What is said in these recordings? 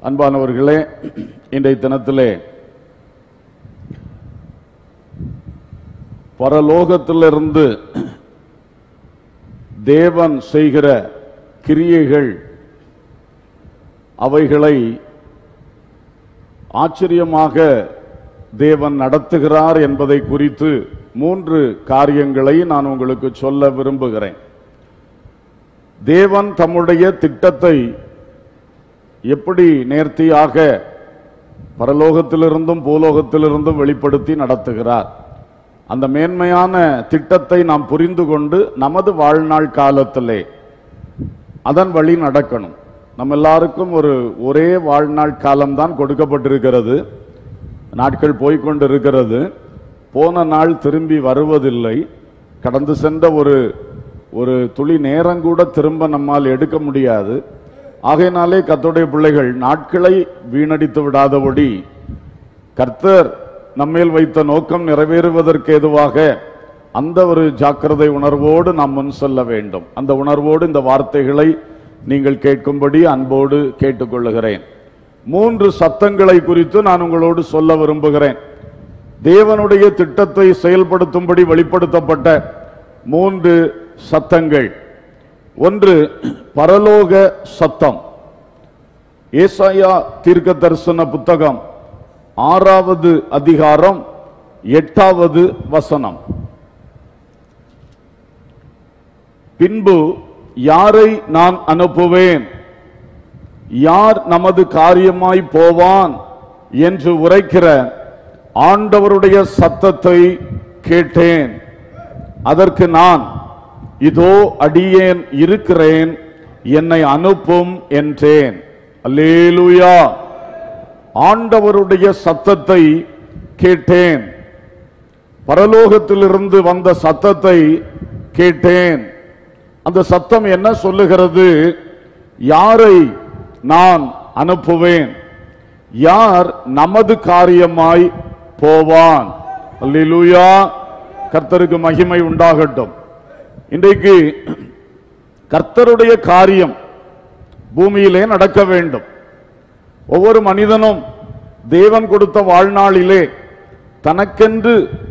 அன்பானவர்களே இன்றைய தினத்திலே பரலோகத்திலிருந்து தேவன் செய்கிற கிரியைகள் அவைகளை ஆச்சரியமாக தேவன் நடத்துகிறார் என்பதை குறித்து மூன்று காரியங்களை நான் உங்களுக்கு சொல்ல விரும்புகிறேன் தேவன் தம்முடைய திட்டத்தை எப்படி நேர்த்தியாக பரலோகத்திலிருந்தும் பூலோகத்திலிருந்தும் வெளிப்படுத்தி நடத்துகிறார் அந்த மேன்மையான திட்டத்தை நாம் புரிந்து கொண்டு நமது வாழ்நாள் காலத்திலே அதன் வழி நடக்கணும் நம்ம எல்லாருக்கும் ஒரு ஒரே வாழ்நாள் காலம்தான் கொடுக்கப்பட்டிருக்கிறது நாட்கள் போய்க்கொண்டிருக்கிறது போன நாள் திரும்பி வருவதில்லை கடந்து சென்ற ஒரு ஒரு துளி நேரம் கூட திரும்ப நம்மால் எடுக்க முடியாது ஆகையினாலே கர்த்தருடைய பிள்ளைகள் நாட்களை வீணடித்து விடாதபடி கர்த்தர் நம்மேல் வைத்த நோக்கம் நிறைவேறுவதற்கு ஏதுவாக அந்த ஒரு ஜாக்கிரதை உணர்வோடு நாம் முன் செல்ல வேண்டும் அந்த உணர்வோடு இந்த வார்த்தைகளை நீங்கள் கேட்கும்படி அன்போடு கேட்டுக்கொள்ளுகிறேன் மூன்று சத்தங்களை குறித்து நான் உங்களோடு சொல்ல விரும்புகிறேன் தேவனுடைய திட்டத்தை செயல்படுத்தும்படி வெளிப்படுத்தப்பட்ட மூன்று சத்தங்கள் ஒன்று பரலோக சத்தம் ஏசாயா தீர்க்க தரிசன புத்தகம் ஆறாவது அதிகாரம் எட்டாவது வசனம் பின்பு யாரை நான் அனுப்புவேன் யார் நமது காரியமாய் போவான் என்று உரைக்கிற ஆண்டவருடைய சத்தத்தை கேட்டேன் அதற்கு நான் இதோ அடியேன் இருக்கிறேன் என்னை அனுப்பும் என்றேன் அல்லேலூயா ஆண்டவருடைய சத்தத்தை கேட்டேன் பரலோகத்திலிருந்து வந்த சத்தத்தை கேட்டேன் அந்த சத்தம் என்ன சொல்லுகிறது யாரை நான் அனுப்புவேன் யார் நமது காரியமாய் போவான் அல்லேலூயா கர்த்தருக்கு மகிமை உண்டாகட்டும் இன்றைக்கு கர்த்தருடைய காரியம் பூமியிலே நடக்க வேண்டும் ஒவ்வொரு மனிதனும் தேவன் கொடுத்த வாழ்நாளிலே தனக்கென்று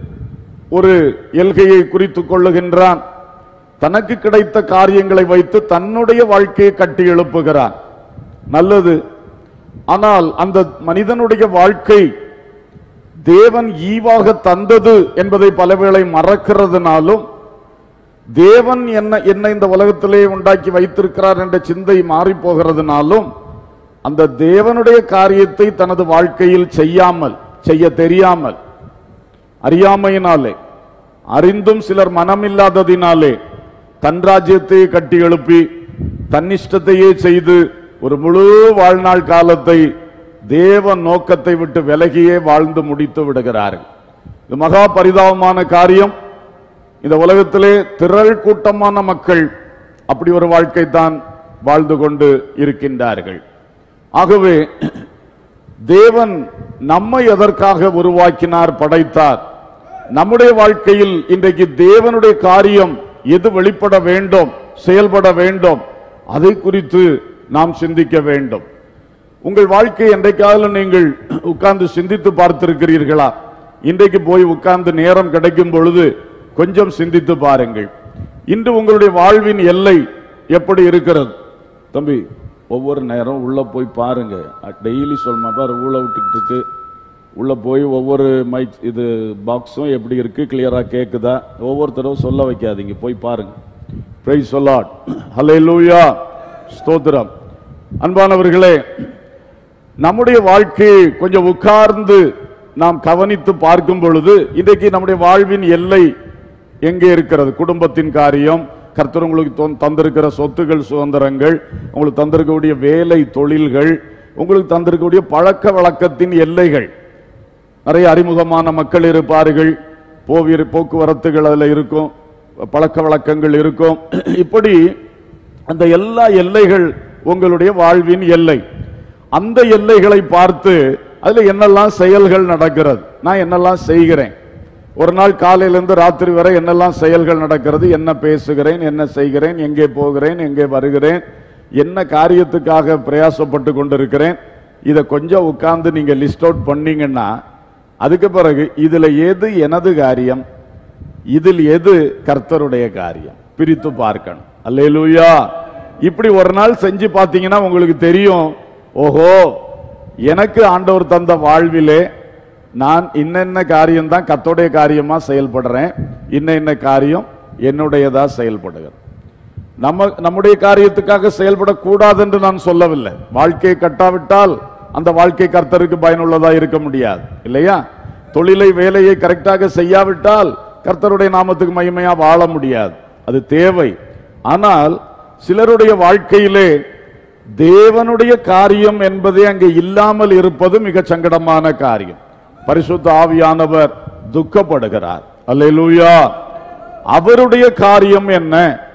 ஒரு எல்கையை குறித்துக் கொள்ளுகின்றான் தனக்கு கிடைத்த காரியங்களை வைத்து தன்னுடைய வாழ்க்கையை கட்டி எழுப்புகிறான் நல்லது ஆனால் அந்த மனிதனுடைய வாழ்க்கை தேவன் ஈவாக தந்தது என்பதை பலவேளை மறக்கிறதுனாலும் தேவன் என்ன என்ன இந்த உலகத்திலே உண்டாக்கி வைத்திருக்கிறார் என்ற சிந்தை மாறி போகிறதுனாலும் அந்த தேவனுடைய காரியத்தை தனது வாழ்க்கையில் செய்யாமல் செய்ய தெரியாமல் அறியாமையினாலே அறிந்தும் சிலர் மனமில்லாததினாலே தன் ராஜ்யத்தை கட்டி எழுப்பி தன்னிஷ்டத்தையே செய்து ஒரு முழு வாழ்நாள் காலத்தை தேவ நோக்கத்தை விட்டு விலகியே வாழ்ந்து முடித்து விடுகிறார்கள் இது மகா பரிதாபமான காரியம் இந்த உலகத்திலே திரள் கூட்டமான மக்கள் அப்படி ஒரு வாழ்க்கை தான் வாழ்ந்து கொண்டு இருக்கின்றார்கள் ஆகவே தேவன் நம்மை எதற்காக உருவாக்கினார் படைத்தார் நம்முடைய வாழ்க்கையில் இன்றைக்கு தேவனுடைய காரியம் எது வெளிப்பட வேண்டும் செயல்பட வேண்டும் அதை குறித்து நாம் சிந்திக்க வேண்டும் உங்கள் வாழ்க்கை என்றைக்காவது நீங்கள் உட்கார்ந்து சிந்தித்து பார்த்திருக்கிறீர்களா இன்றைக்கு போய் உட்கார்ந்து நேரம் கிடைக்கும் பொழுது கொஞ்சம் சிந்தித்து பாருங்கள் இன்று உங்களுடைய வாழ்வின் எல்லை எப்படி இருக்கிறது தம்பி ஒவ்வொரு நேரம் உள்ள போய் பாருங்க டெய்லி சொல்லுமா பாரு ஊழ விட்டுக்கிட்டு இருக்கு உள்ள போய் ஒவ்வொரு மைக் இது பாக்ஸும் எப்படி இருக்கு கிளியரா கேக்குதா ஒவ்வொரு தடவை சொல்ல வைக்காதீங்க போய் பாருங்க பிரைஸ் சொல்லாட் ஹலே லூயா ஸ்தோத்திரம் அன்பானவர்களே நம்முடைய வாழ்க்கையை கொஞ்சம் உட்கார்ந்து நாம் கவனித்து பார்க்கும் பொழுது இன்றைக்கு நம்முடைய வாழ்வின் எல்லை எங்கே இருக்கிறது குடும்பத்தின் காரியம் கர்த்தர் உங்களுக்கு தொ- தந்திருக்கிற சொத்துகள் சுதந்திரங்கள் உங்களுக்கு தந்திருக்கக்கூடிய வேலை தொழில்கள் உங்களுக்கு தந்திருக்கக்கூடிய பழக்க வழக்கத்தின் எல்லைகள் நிறைய அறிமுகமான மக்கள் இருப்பார்கள் போவியர் போக்குவரத்துகள் அதில் இருக்கும் பழக்க வழக்கங்கள் இருக்கும் இப்படி அந்த எல்லா எல்லைகள் உங்களுடைய வாழ்வின் எல்லை அந்த எல்லைகளை பார்த்து அதுல என்னெல்லாம் செயல்கள் நடக்கிறது நான் என்னெல்லாம் செய்கிறேன் ஒரு நாள் காலையிலிருந்து ராத்திரி வரை என்னெல்லாம் செயல்கள் நடக்கிறது என்ன பேசுகிறேன் என்ன செய்கிறேன் எங்கே போகிறேன் எங்கே வருகிறேன் என்ன காரியத்துக்காக பிரயாசப்பட்டு கொண்டிருக்கிறேன் இதை கொஞ்சம் உட்கார்ந்து நீங்க லிஸ்ட் அவுட் பண்ணீங்கன்னா அதுக்கு பிறகு இதுல எது எனது காரியம் இதில் எது கர்த்தருடைய காரியம் பிரித்து பார்க்கணும் அல்லேலூயா இப்படி ஒரு நாள் செஞ்சு பார்த்தீங்கன்னா உங்களுக்கு தெரியும் ஓஹோ எனக்கு ஆண்டவர் தந்த வாழ்விலே நான் இன்னென்ன காரியம் தான் கத்தோடைய காரியமா செயல்படுறேன் இன்ன இன்ன காரியம் என்னுடையதா செயல்படுகிறேன் நம்ம நம்முடைய காரியத்துக்காக செயல்படக்கூடாது என்று நான் சொல்லவில்லை வாழ்க்கையை கட்டாவிட்டால் அந்த வாழ்க்கை கர்த்தருக்கு பயனுள்ளதா இருக்க முடியாது இல்லையா தொழிலை வேலையை கரெக்டாக செய்யாவிட்டால் கர்த்தருடைய நாமத்துக்கு மகிமையா வாழ முடியாது அது தேவை ஆனால் சிலருடைய வாழ்க்கையிலே தேவனுடைய காரியம் என்பதே அங்கே இல்லாமல் இருப்பது மிக சங்கடமான காரியம் பரிசுத்த ஆவியானவர் துக்கப்படுகிறார் அல்லேலூயா அவருடைய காரியம் என்ன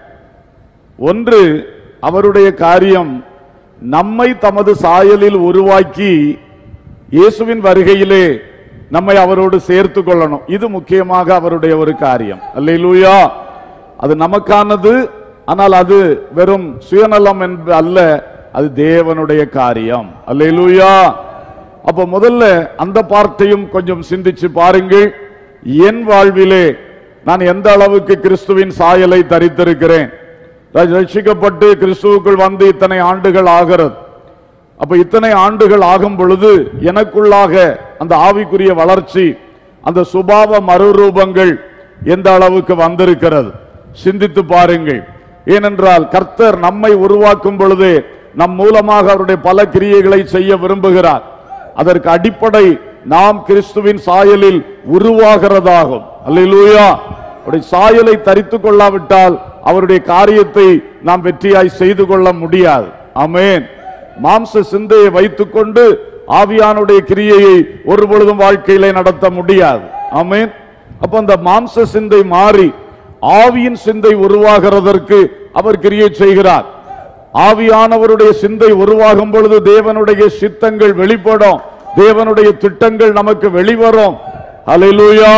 ஒன்று அவருடைய காரியம் நம்மை தமது சாயலில் உருவாக்கி இயேசுவின் வருகையிலே நம்மை அவரோடு சேர்த்து கொள்ளணும் இது முக்கியமாக அவருடைய ஒரு காரியம் அல்லேலூயா அது நமக்கானது ஆனால் அது வெறும் சுயநலம் என்பது அல்ல அது தேவனுடைய காரியம் அல்லேலூயா அப்ப முதல்ல அந்த பார்ட்டையும் கொஞ்சம் சிந்திச்சு பாருங்கள் என் வாழ்விலே நான் எந்த அளவுக்கு கிறிஸ்துவின் சாயலை தரித்திருக்கிறேன் ர- ரட்சிக்கப்பட்டு கிறிஸ்துவுக்குள் வந்து இத்தனை ஆண்டுகள் ஆகிறது அப்ப இத்தனை ஆண்டுகள் ஆகும் பொழுது எனக்குள்ளாக அந்த ஆவிக்குரிய வளர்ச்சி அந்த சுபாவ மறுரூபங்கள் எந்த அளவுக்கு வந்திருக்கிறது சிந்தித்து பாருங்கள் ஏனென்றால் கர்த்தர் நம்மை உருவாக்கும் பொழுது நம் மூலமாக அவருடைய பல கிரியைகளை செய்ய விரும்புகிறார் அதற்கு அடிப்படை நாம் கிறிஸ்துவின் சாயலில் உருவாகிறதாகும் அல்லேலூயா அவருடைய சாயலை தரித்துக் கொள்ளாவிட்டால் அவருடைய காரியத்தை நாம் வெற்றியாய் செய்து கொள்ள முடியாது ஆமென் மாம்ச சிந்தையை வைத்துக்கொண்டு ஆவியானுடைய கிரியையை ஒரு பொழுதும் வாழ்க்கையிலே நடத்த முடியாது ஆமென் அப்ப அந்த மாம்ச சிந்தை மாறி ஆவியின் சிந்தை உருவாகிறதற்கு அவர் கிரியை செய்கிறார் ஆவியானவருடைய சிந்தை உருவாகும் பொழுது தேவனுடைய சித்தங்கள் வெளிப்படும் தேவனுடைய திட்டங்கள் நமக்கு வெளிவரும் அல்லேலூயா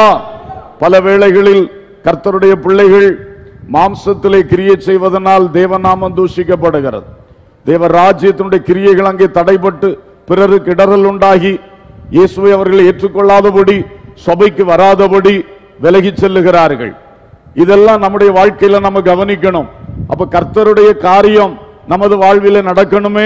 பல வேளைகளில் கர்த்தருடைய பிள்ளைகள் மாம்சத்திலே கிரியை செய்வதனால் தேவநாமம் தூஷிக்கப்படுகிறது தேவ ராஜ்யத்தினுடைய கிரியைகள் அங்கே தடைபட்டு பிறருக்கு இடரல் உண்டாகி இயேசுவை அவர்கள் ஏற்றுக்கொள்ளாதபடி சபைக்கு வராதபடி விலகி செல்லுகிறார்கள் இதெல்லாம் நம்முடைய வாழ்க்கையில நம்ம கவனிக்கணும் அப்ப கர்த்தருடைய காரியம் நமது வாழ்வில நடக்கணுமே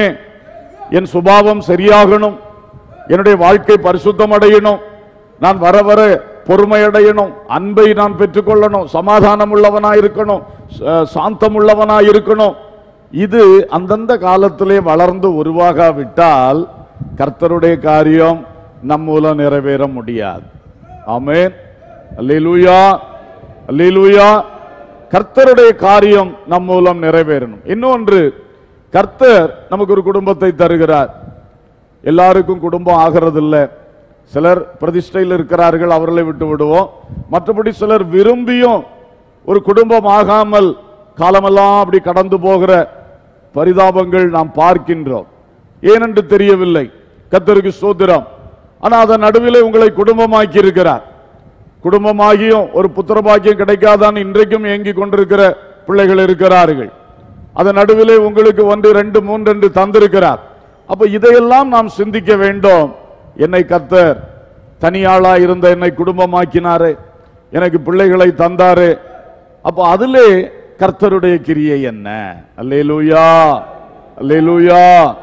என் சுபாவம் சரியாகணும் என்னுடைய வாழ்க்கை பரிசுத்தம் அடையணும் நான் வர வர பொறுமை அடையணும் அன்பை நான் பெற்றுக்கொள்ளணும் சமாதானம் உள்ளவனா இருக்கணும் ச- சாந்தம் உள்ளவனா இருக்கணும் இது அந்தந்த காலத்திலே வளர்ந்து உருவாகாவிட்டால் கர்த்தருடைய காரியம் நம் மூலம் நிறைவேற முடியாது ஆமென் அல்லேலூயா அல்லேலூயா கர்த்தருடைய காரியம் நம் மூலம் நிறைவேறணும் இன்னொன்று கர்த்தர் நமக்கு ஒரு குடும்பத்தை தருகிறார் எல்லாருக்கும் குடும்பம் ஆகிறதில்ல சிலர் பிரதிஷ்டையில் இருக்கிறார்கள் அவர்களை விட்டு விடுவோம் மற்றபடி சிலர் விரும்பியும் ஒரு குடும்பம் ஆகாமல் காலமெல்லாம் அப்படி கடந்து போகிற பரிதாபங்கள் நாம் பார்க்கின்றோம் ஏனென்று தெரியவில்லை கர்த்தருக்கு சோத்திரம் ஆனா அதன் நடுவிலே உங்களை குடும்பமாக்கி இருக்கிறார் குடும்பமாகியும் ஒரு புத்திர பாக்கியம் கிடைக்காதான் இன்றைக்கும் ஏங்கிக் கொண்டிருக்கிற பிள்ளைகள் இருக்கிறார்கள் அதன் நடுவிலே உங்களுக்கு ஒன்று ரெண்டு மூன்று என்று தந்திருக்கிறார் அப்ப இதையெல்லாம் நாம் சிந்திக்க வேண்டும் என்னை கர்த்தர் தனியாளா இருந்த என்னை குடும்பமாக்கினாரே எனக்கு பிள்ளைகளை தந்தாரு அப்ப அதிலே கர்த்தருடைய கிரியை என்ன அல்லேலூயா அல்லேலூயா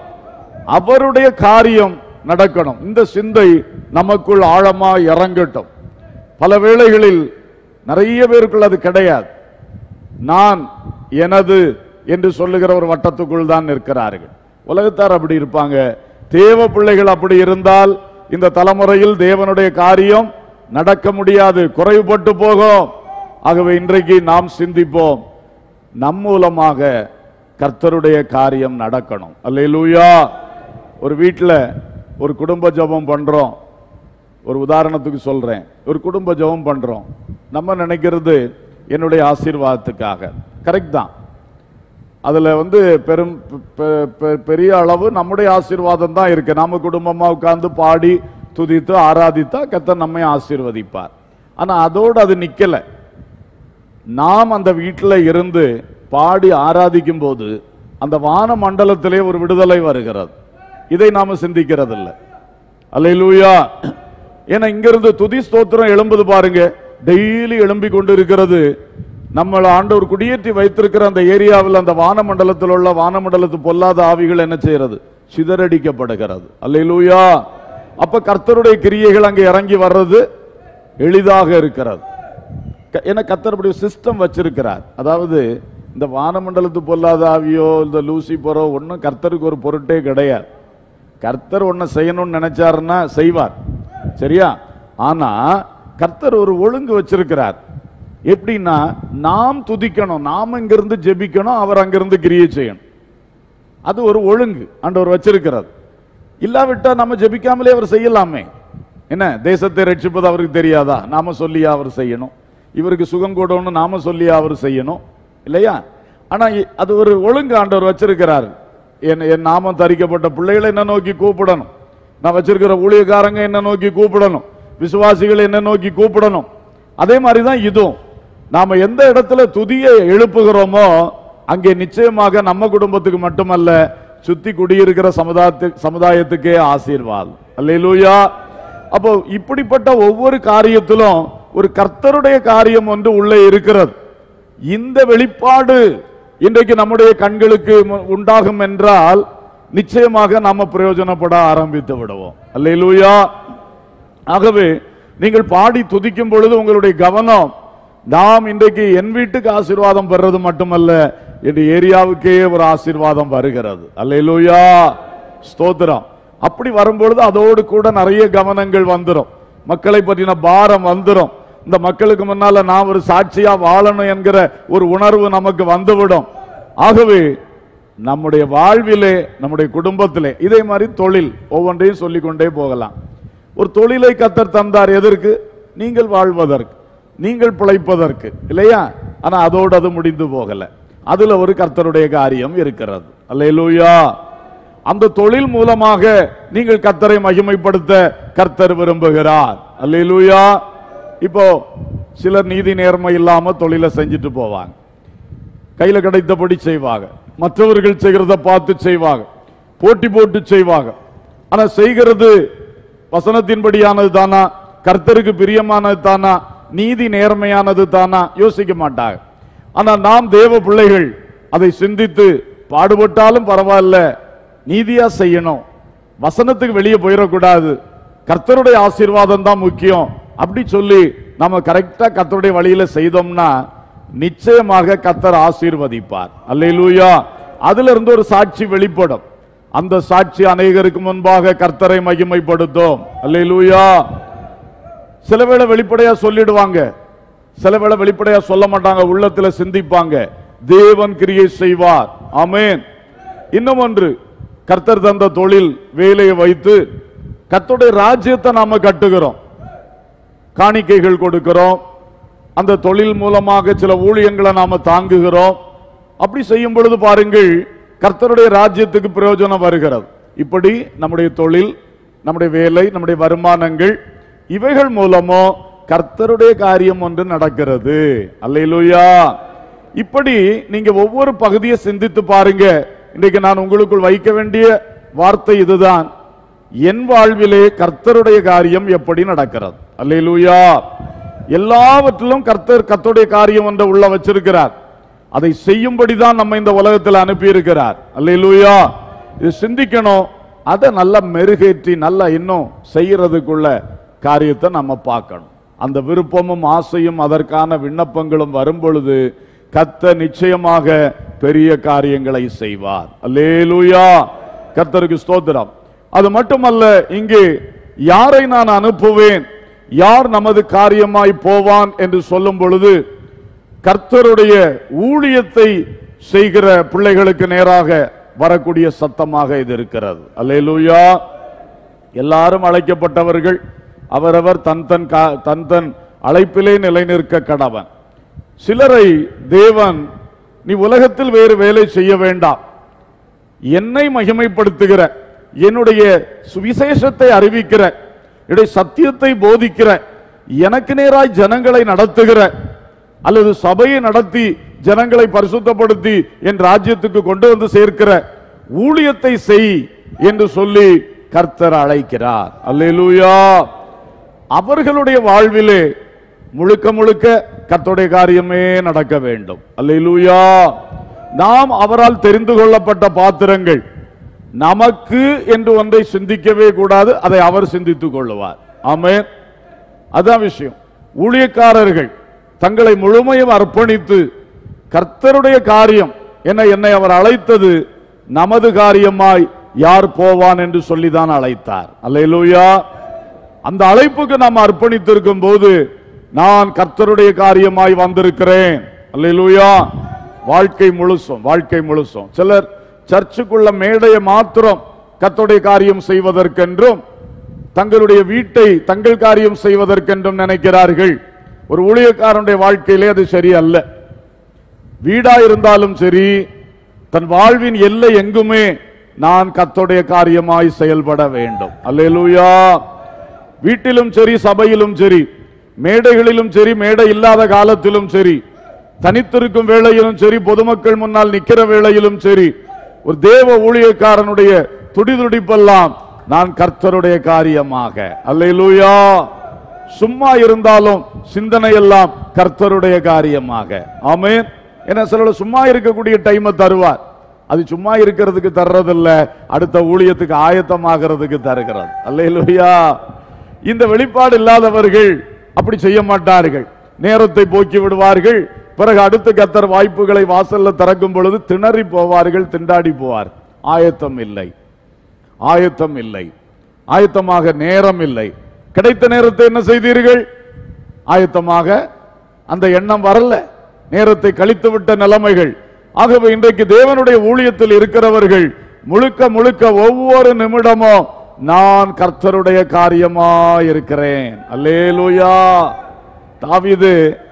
அவருடைய காரியம் நடக்கணும் இந்த சிந்தை நமக்குள் ஆழமா இறங்கட்டும் பல வேளைகளில் நிறைய பேருக்குள் அது கிடையாது நான் எனது என்று சொல்லுகிற ஒரு வட்டத்துக்குள் தான் நிற்கிறார்கள் உலகத்தார் அப்படி இருப்பாங்க தேவ பிள்ளைகள் அப்படி இருந்தால் இந்த தலைமுறையில் தேவனுடைய காரியம் நடக்க முடியாது குறைவுபட்டு போகும் ஆகவே இன்றைக்கு நாம் சிந்திப்போம் நம் மூலமாக கர்த்தருடைய காரியம் நடக்கணும் அல்லேலூயா ஒரு வீட்டில் ஒரு குடும்ப ஜெபம் பண்றோம் ஒரு உதாரணத்துக்கு சொல்றேன் ஒரு குடும்ப ஜெபம் பண்றோம் நம்ம நினைக்கிறது என்னுடைய ஆசீர்வாதத்துக்காக கரெக்ட் தான் அதுல வந்து பெரும் பெ- பெ- பெரிய அளவு நம்முடைய ஆசீர்வாதம் தான் இருக்கு நாம குடும்பமா உட்கார்ந்து பாடி துதித்து ஆராதித்தா கர்த்தர் நம்மை ஆசீர்வதிப்பார் ஆனா அதோடு அது நிக்கல நாம் அந்த வீட்டில் இருந்து பாடி ஆராதிக்கும் போது அந்த வான மண்டலத்திலே ஒரு விடுதலை வருகிறது இதை நாம சிந்திக்கிறது இல்ல அல்லேலூயா ஏன்னா இங்கிருந்து துதி ஸ்தோத்திரம் எழும்புது பாருங்க டெய்லி எழும்பி கொண்டு இருக்கிறது நம்மள ஆண்டவர் குடியேற்றி வைத்திருக்கிற அந்த ஏரியாவில் அந்த வானமண்டலத்தில் உள்ள வானமண்டலத்து பொல்லாத ஆவிகள் என்ன செய்யறது சிதறடிக்கப்படுகிறது அல்லேலூயா அப்ப கர்த்தருடைய கிரியைகள் அங்கே இறங்கி வர்றது எளிதாக இருக்கிறது க- ஏன்னா கர்த்தர் அப்படி சிஸ்டம் வச்சிருக்கிறார் அதாவது இந்த வானமண்டலத்து பொல்லாத ஆவியோ இந்த லூசிபரோ ஒன்றும் கர்த்தருக்கு ஒரு பொருட்டே கிடையாது கர்த்தர் ஒன்றை செய்யணும்னு நினைச்சாருன்னா செய்வார் சரியா ஆனா கர்த்தர் ஒரு ஒழுங்கு வச்சிருக்கிறார் எப்படின்னா நாம் துதிக்கணும் நாம் இங்கிருந்து ஜெபிக்கணும் அவர் அங்கிருந்து கிரியை செய்யணும் அது ஒரு ஒழுங்கு ஆண்டவர் வச்சிருக்கிறது இல்லாவிட்டா நம்ம ஜெபிக்காமலே அவர் செய்யலாமே என்ன தேசத்தை ரட்சிப்பது அவருக்கு தெரியாதா நாம சொல்லியா அவர் செய்யணும் இவருக்கு சுகம் கூடணும்னு நாம சொல்லியா அவர் செய்யணும் இல்லையா ஆனா இ- அது ஒரு ஒழுங்கு ஆண்டவர் வச்சிருக்கிறார் என் என் நாமம் தரிக்கப்பட்ட பிள்ளைகளை என்ன நோக்கி கூப்பிடணும் நான் வச்சிருக்கிற ஊழியக்காரங்க என்ன நோக்கி கூப்பிடணும் விசுவாசிகள் என்ன நோக்கி கூப்பிடணும் அதே மாதிரி தான் இதுவும் நாம எந்த இடத்துல துதியை எழுப்புகிறோமோ அங்கே நிச்சயமாக நம்ம குடும்பத்துக்கு மட்டுமல்ல சுத்தி குடியிருக்கிற சமுதாயத்துக்கு சமுதாயத்துக்கே ஆசீர்வாதம் அல்லேலூயா அப்போ இப்படிப்பட்ட ஒவ்வொரு காரியத்திலும் ஒரு கர்த்தருடைய காரியம் ஒன்று உள்ளே இருக்கிறது இந்த வெளிப்பாடு இன்றைக்கு நம்முடைய கண்களுக்கு மு- உண்டாகும் என்றால் நிச்சயமாக நாம பிரயோஜனப்பட ஆரம்பித்து விடுவோம் அல்லேலூயா ஆகவே நீங்கள் பாடி துதிக்கும் பொழுது உங்களுடைய கவனம் நாம் இன்றைக்கு என் வீட்டுக்கு ஆசீர்வாதம் பெறது மட்டுமல்ல இந்த ஏரியாவுக்கே ஒரு ஆசீர்வாதம் வருகிறது அல்லேலூயா ஸ்தோத்திரம் அப்படி வரும்பொழுது அதோடு கூட நிறைய கவனங்கள் வந்துரும் மக்களை பற்றின பாரம் வந்துரும் இந்த மக்களுக்கு முன்னால நாம் ஒரு சாட்சியா வாழணும் என்கிற ஒரு உணர்வு நமக்கு வந்துவிடும் ஆகவே நம்முடைய வாழ்விலே நம்முடைய குடும்பத்திலே இதே மாதிரி தொழில் ஒவ்வொன்றையும் சொல்லிக்கொண்டே போகலாம் ஒரு தொழிலை கத்தர் தந்தார் எதற்கு நீங்கள் வாழ்வதற்கு நீங்கள் பிழைப்பதற்கு இல்லையா ஆனா அதோடு அது முடிந்து போகல அதுல ஒரு கர்த்தருடைய காரியம் இருக்கிறது அல்லேலூயா அந்த தொழில் மூலமாக நீங்கள் கர்த்தரை மகிமைப்படுத்த கர்த்தர் விரும்புகிறார் அல்லேலூயா இப்போ சிலர் நீதி நேர்மை இல்லாம தொழிலை செஞ்சுட்டு போவாங்க கையில கிடைத்தபடி செய்வாங்க மற்றவர்கள் செய்கிறத பார்த்து செய்வாங்க போட்டி போட்டு செய்வாங்க ஆனா செய்கிறது வசனத்தின்படியானது தானா கர்த்தருக்கு பிரியமானது தானா நீதி நேர்மையானது தானா யோசிக்க மாட்டாங்க ஆனா நாம் தேவ பிள்ளைகள் அதை சிந்தித்து பாடுபட்டாலும் பரவாயில்ல நீதியா செய்யணும் வசனத்துக்கு வெளியே போயிடக்கூடாது கர்த்தருடைய ஆசீர்வாதம் தான் முக்கியம் அப்படி சொல்லி நம்ம கரெக்டா கர்த்தருடைய வழியில செய்தோம்னா நிச்சயமாக கர்த்தர் ஆசீர்வதிப்பார் அல்லேலூயா அதுல இருந்து ஒரு சாட்சி வெளிப்படும் அந்த சாட்சி அநேகருக்கு முன்பாக கர்த்தரை மகிமைப்படுத்தும் அல்லேலூயா சில வேளை வெளிப்படையா சொல்லிடுவாங்க சில வேளை வெளிப்படையா சொல்ல மாட்டாங்க உள்ளத்துல சிந்திப்பாங்க தேவன் கிரியை செய்வார் ஆமென் இன்னும் ஒன்று கர்த்தர் தந்த தொழில் வேலையை வைத்து கர்த்தருடைய ராஜ்யத்தை நாம கட்டுகிறோம் காணிக்கைகள் கொடுக்கிறோம் அந்த தொழில் மூலமாக சில ஊழியங்களை நாம தாங்குகிறோம் அப்படி செய்யும் பொழுது பாருங்கள் கர்த்தருடைய ராஜ்யத்துக்கு பிரயோஜனம் வருகிறது இப்படி நம்முடைய தொழில் நம்முடைய வேலை நம்முடைய வருமானங்கள் இவைகள் மூலமோ கர்த்தருடைய காரியம் ஒன்று நடக்கிறது அல்லேலூயா இப்படி நீங்க ஒவ்வொரு பகுதியை சிந்தித்து பாருங்க இன்றைக்கு நான் உங்களுக்குள் வைக்க வேண்டிய வார்த்தை இதுதான் என் வாழ்விலே கர்த்தருடைய காரியம் எப்படி நடக்கிறது அல்லேலூயா எல்லாவற்றிலும் கர்த்தர் கர்த்தருடைய காரியம் ஒன்றை உள்ள வச்சிருக்கிறார் அதை செய்யும்படிதான் நம்ம இந்த உலகத்தில் அனுப்பி இருக்கிறார் அல்லேலூயா இது சிந்திக்கணும் அதை நல்லா மெருகேற்றி நல்லா இன்னும் செய்யறதுக்குள்ள காரியத்தை நம்ம பார்க்கணும் அந்த விருப்பமும் ஆசையும் அதற்கான விண்ணப்பங்களும் வரும் பொழுது கத்த நிச்சயமாக பெரிய காரியங்களை செய்வார் அல்லேலூயா கர்த்தருக்கு ஸ்தோத்திரம் அது மட்டுமல்ல இங்கே யாரை நான் அனுப்புவேன் யார் நமது காரியமாய் போவான் என்று சொல்லும் பொழுது கர்த்தருடைய ஊழியத்தை செய்கிற பிள்ளைகளுக்கு நேராக வரக்கூடிய சத்தமாக இது இருக்கிறது அல்லேலூயா எல்லாரும் அழைக்கப்பட்டவர்கள் அவரவர் தன் தன் கா- தன் தன் அழைப்பிலே நிலைநிற்க கடவன் சிலரை தேவன் நீ உலகத்தில் வேறு வேலை செய்ய வேண்டாம் என்னை மகிமைப்படுத்துகிற என்னுடைய சுவிசேஷத்தை அறிவிக்கிற என்னுடைய சத்தியத்தை போதிக்கிற எனக்கு நேராய் ஜனங்களை நடத்துகிற அல்லது சபையை நடத்தி ஜனங்களை பரிசுத்தப்படுத்தி என் ராஜ்யத்துக்கு கொண்டு வந்து சேர்க்கிற ஊழியத்தை செய் என்று சொல்லி கர்த்தர் அழைக்கிறார் அல்லேலூயா அவர்களுடைய வாழ்விலே முழுக்க முழுக்க கர்த்தருடைய காரியமே நடக்க வேண்டும் அல்லேலூயா நாம் அவரால் தெரிந்து கொள்ளப்பட்ட பாத்திரங்கள் நமக்கு என்று ஒன்றை சிந்திக்கவே கூடாது அதை அவர் சிந்தித்துக் கொள்ளுவார் ஆமென் அதான் விஷயம் ஊழியக்காரர்கள் தங்களை முழுமையும் அர்ப்பணித்து கர்த்தருடைய காரியம் என்ன என்னை அவர் அழைத்தது நமது காரியமாய் யார் போவான் என்று சொல்லிதான் அழைத்தார் அல்லேலூயா அந்த அழைப்புக்கு நாம் அர்ப்பணித்திருக்கும் போது நான் கர்த்தருடைய காரியமாய் வந்திருக்கிறேன் அல்லேலூயா வாழ்க்கை முழுசும் வாழ்க்கை முழுசும் சிலர் சர்ச்சுக்குள்ள மேடையை மாத்திரம் கர்த்தருடைய காரியம் செய்வதற்கென்றும் தங்களுடைய வீட்டை தங்கள் காரியம் செய்வதற்கென்றும் நினைக்கிறார்கள் ஒரு ஊழியக்காரனுடைய வாழ்க்கையிலே அது சரியல்ல வீடா இருந்தாலும் சரி தன் வாழ்வின் எல்லை எங்குமே நான் கர்த்தருடைய காரியமாய் செயல்பட வேண்டும் அல்லேலூயா வீட்டிலும் சரி சபையிலும் சரி மேடைகளிலும் சரி மேடை இல்லாத காலத்திலும் சரி தனித்திருக்கும் வேளையிலும் சரி பொதுமக்கள் முன்னால் நிக்கிற வேளையிலும் சரி ஒரு தேவ ஊழியக்காரனுடைய துடிதுடிப்பெல்லாம் நான் கர்த்தருடைய காரியமாக அல்லேலூயா சும்மா இருந்தாலும் சிந்தனை எல்லாம் கர்த்தருடைய காரியமாக ஆமென் ஏன்னா சிலர் சும்மா இருக்கக்கூடிய டைமை தருவார் அது சும்மா இருக்கிறதுக்கு தர்றதில்ல அடுத்த ஊழியத்துக்கு ஆயத்தமாகிறதுக்கு தருகிறது அல்லேலூயா இந்த வெளிப்பாடு இல்லாதவர்கள் அப்படி செய்ய மாட்டார்கள் நேரத்தை போக்கி விடுவார்கள் பிறகு அடுத்த கத்தர் வாய்ப்புகளை வாசல்ல திறக்கும் பொழுது திணறி போவார்கள் திண்டாடி போவார் ஆயத்தம் இல்லை ஆயத்தம் இல்லை ஆயத்தமாக நேரம் இல்லை கிடைத்த நேரத்தை என்ன செய்தீர்கள் ஆயத்தமாக அந்த எண்ணம் வரல நேரத்தை கழித்து விட்ட நிலைமைகள் ஆகவே இன்றைக்கு தேவனுடைய ஊழியத்தில் இருக்கிறவர்கள் முழுக்க முழுக்க ஒவ்வொரு நிமிடமும் நான் கர்த்தருடைய காரியமா இருக்கிறேன் அல்லேலூயா தாவீது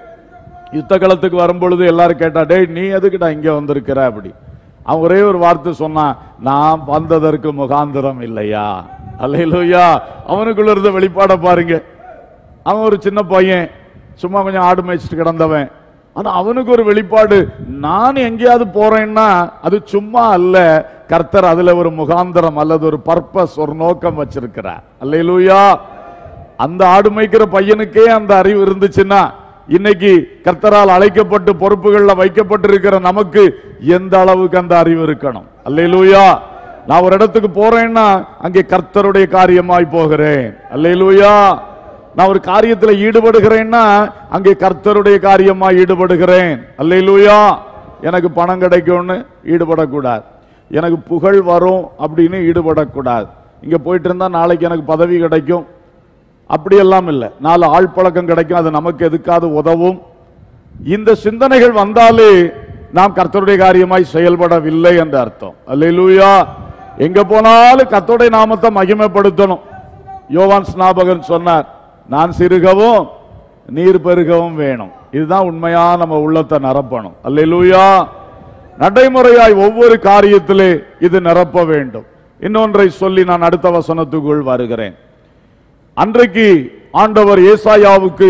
யுத்த களத்துக்கு வரும்பொழுது எல்லாரும் கேட்டா டேய் நீ எதுக்குடா இங்க வந்திருக்கிற அப்படி அவன் ஒரே ஒரு வார்த்தை சொன்னான் நான் வந்ததற்கு முகாந்திரம் இல்லையா அல்லேலூயா அவனுக்குள்ள இருந்த வெளிப்பாட பாருங்க அவன் ஒரு சின்ன பையன் சும்மா கொஞ்சம் ஆடு மேய்ச்சிட்டு கிடந்தவன் ஆனா அவனுக்கு ஒரு வெளிப்பாடு நான் எங்கேயாவது போறேன்னா அது சும்மா அல்ல கர்த்தர் அதுல ஒரு முகாந்திரம் அல்லது ஒரு பர்பஸ் ஒரு நோக்கம் வச்சிருக்கிறார் அல்லேலூயா அந்த ஆடு மேய்க்கிற பையனுக்கே அந்த அறிவு இருந்துச்சுன்னா இன்னைக்கு கர்த்தரால் அழைக்கப்பட்டு பொறுப்புகள்ல வைக்கப்பட்டிருக்கிற நமக்கு எந்த அளவுக்கு அந்த அறிவு இருக்கணும் அல்லேலூயா நான் ஒரு இடத்துக்கு போறேன்னா அங்கே கர்த்தருடைய காரியமாய் போகிறேன் அல்லேலூயா நான் ஒரு காரியத்துல ஈடுபடுகிறேன்னா அங்கே கர்த்தருடைய காரியமா ஈடுபடுகிறேன் அல்லேலூயா எனக்கு பணம் கிடைக்கும்னு ஈடுபடக்கூடாது எனக்கு புகழ் வரும் அப்படின்னு ஈடுபடக்கூடாது இங்க போயிட்டு இருந்தா நாளைக்கு எனக்கு பதவி கிடைக்கும் அப்படியெல்லாம் இல்லை நாலு ஆள் பழக்கம் கிடைக்கும் அது நமக்கு எதுக்காவது உதவும் இந்த சிந்தனைகள் வந்தாலே நாம் கர்த்தருடைய காரியமாய் செயல்படவில்லை என்ற அர்த்தம் அல்லேலூயா எங்க போனாலும் கர்த்தருடைய நாமத்தை மகிமைப்படுத்தணும் யோவான் ஸ்நாபகன் சொன்னார் நான் சிறுகவும் நீர் பெருகவும் வேணும் இதுதான் உண்மையா நம்ம உள்ளத்தை நிரப்பணும் அல்லேலூயா நடைமுறையாய் ஒவ்வொரு காரியத்திலே இது நிரப்ப வேண்டும் இன்னொன்றை சொல்லி நான் அடுத்த வசனத்துக்குள் வருகிறேன் அன்றைக்கு ஆண்டவர் ஏசாயாவுக்கு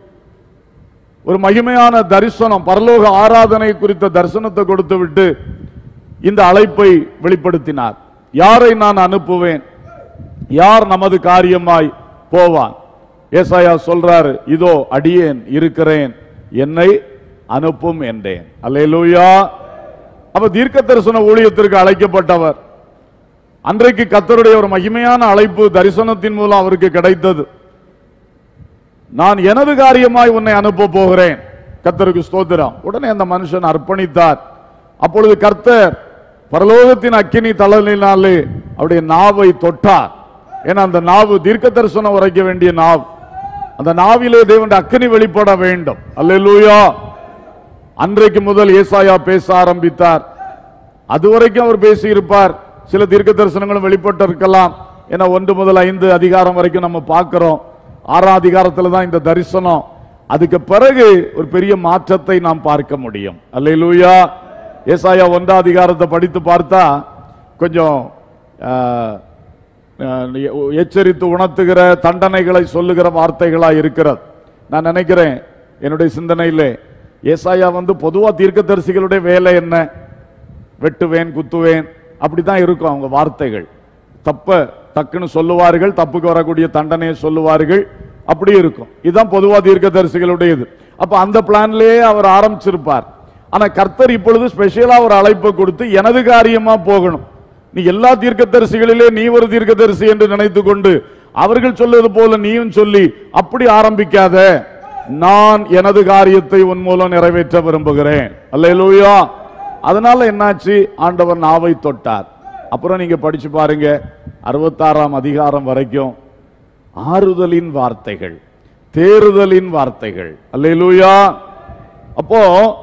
ஒரு மகிமையான தரிசனம் பரலோக ஆராதனை குறித்த தரிசனத்தை கொடுத்து விட்டு இந்த அழைப்பை வெளிப்படுத்தினார் யாரை நான் அனுப்புவேன் யார் நமது காரியமாய் போவான் ஏசாயா சொல்றாரு இதோ அடியேன் இருக்கிறேன் என்னை அனுப்பும் என்றேன் அல்லேலூயா அப்ப தீர்க்க தரிசன ஊழியத்திற்கு அழைக்கப்பட்டவர் அன்றைக்கு கத்தருடைய ஒரு மகிமையான அழைப்பு தரிசனத்தின் மூலம் அவருக்கு கிடைத்தது நான் எனது காரியமாய் உன்னை அனுப்ப போகிறேன் கர்த்தருக்கு ஸ்தோத்திரம் உடனே அந்த மனுஷன் அர்ப்பணித்தார் அப்பொழுது கர்த்தர் பரலோகத்தின் அக்கினி தளலினாலே அவருடைய நாவை தொட்டார் ஏன்னா அந்த நாவு தீர்க்க தரிசனம் உரைக்க வேண்டிய நாவு அந்த நாவிலே தேவனுடைய அக்கினி வெளிப்பட வேண்டும் அல்லேலூயா அன்றைக்கு முதல் ஏசாயா பேச ஆரம்பித்தார் அதுவரைக்கும் அவர் பேசியிருப்பார் சில தீர்க்க தரிசனங்களும் வெளிப்பட்டு இருக்கலாம் ஏன்னா ஒன்று முதல் ஐந்து அதிகாரம் வரைக்கும் நம்ம பார்க்கிறோம் ஆறாம் அதிகாரத்துல தான் இந்த தரிசனம் அதுக்கு பிறகு ஒரு பெரிய மாற்றத்தை நாம் பார்க்க முடியும் அல்லேலூயா ஏசாயா ஒன்றாம் அதிகாரத்தை படித்து பார்த்தா கொஞ்சம் ஆஹ், ஆஹ், எச்சரித்து உணர்த்துகிற தண்டனைகளை சொல்லுகிற வார்த்தைகளா இருக்கிறது நான் நினைக்கிறேன் என்னுடைய சிந்தனையிலே ஏசாயா வந்து பொதுவா தீர்க்கதரிசிகளுடைய வேலை என்ன வெட்டுவேன் குத்துவேன் அப்படிதான் இருக்கும் அவங்க வார்த்தைகள் தப்ப டக்குன்னு சொல்லுவார்கள் தப்புக்கு வரக்கூடிய தண்டனையை சொல்லுவார்கள் அப்படி இருக்கும் இதுதான் பொதுவா தீர்க்கதரிசிகளுடையது அப்ப அந்த பிளான்லயே அவர் ஆரம்பிச்சிருப்பார் ஆனா கர்த்தர் இப்பொழுது ஸ்பெஷலா ஒரு அழைப்பை கொடுத்து எனது காரியமா போகணும் நீ எல்லா தீர்க்கதரிசிகளிலே நீ ஒரு தீர்க்கதரிசி என்று நினைத்துக் கொண்டு அவர்கள் சொல்வது போல நீயும் சொல்லி அப்படி ஆரம்பிக்காத நான் எனது காரியத்தை உன் மூலம் நிறைவேற்ற விரும்புகிறேன் அல்லேலூயா அதனால என்னாச்சு ஆண்டவர் நாவை தொட்டார் அப்புறம் நீங்க படிச்சு பாருங்க அறுபத்தாறாம் அதிகாரம் வரைக்கும் ஆறுதலின் வார்த்தைகள் தேறுதலின் வார்த்தைகள் அல்லேலூயா அப்போ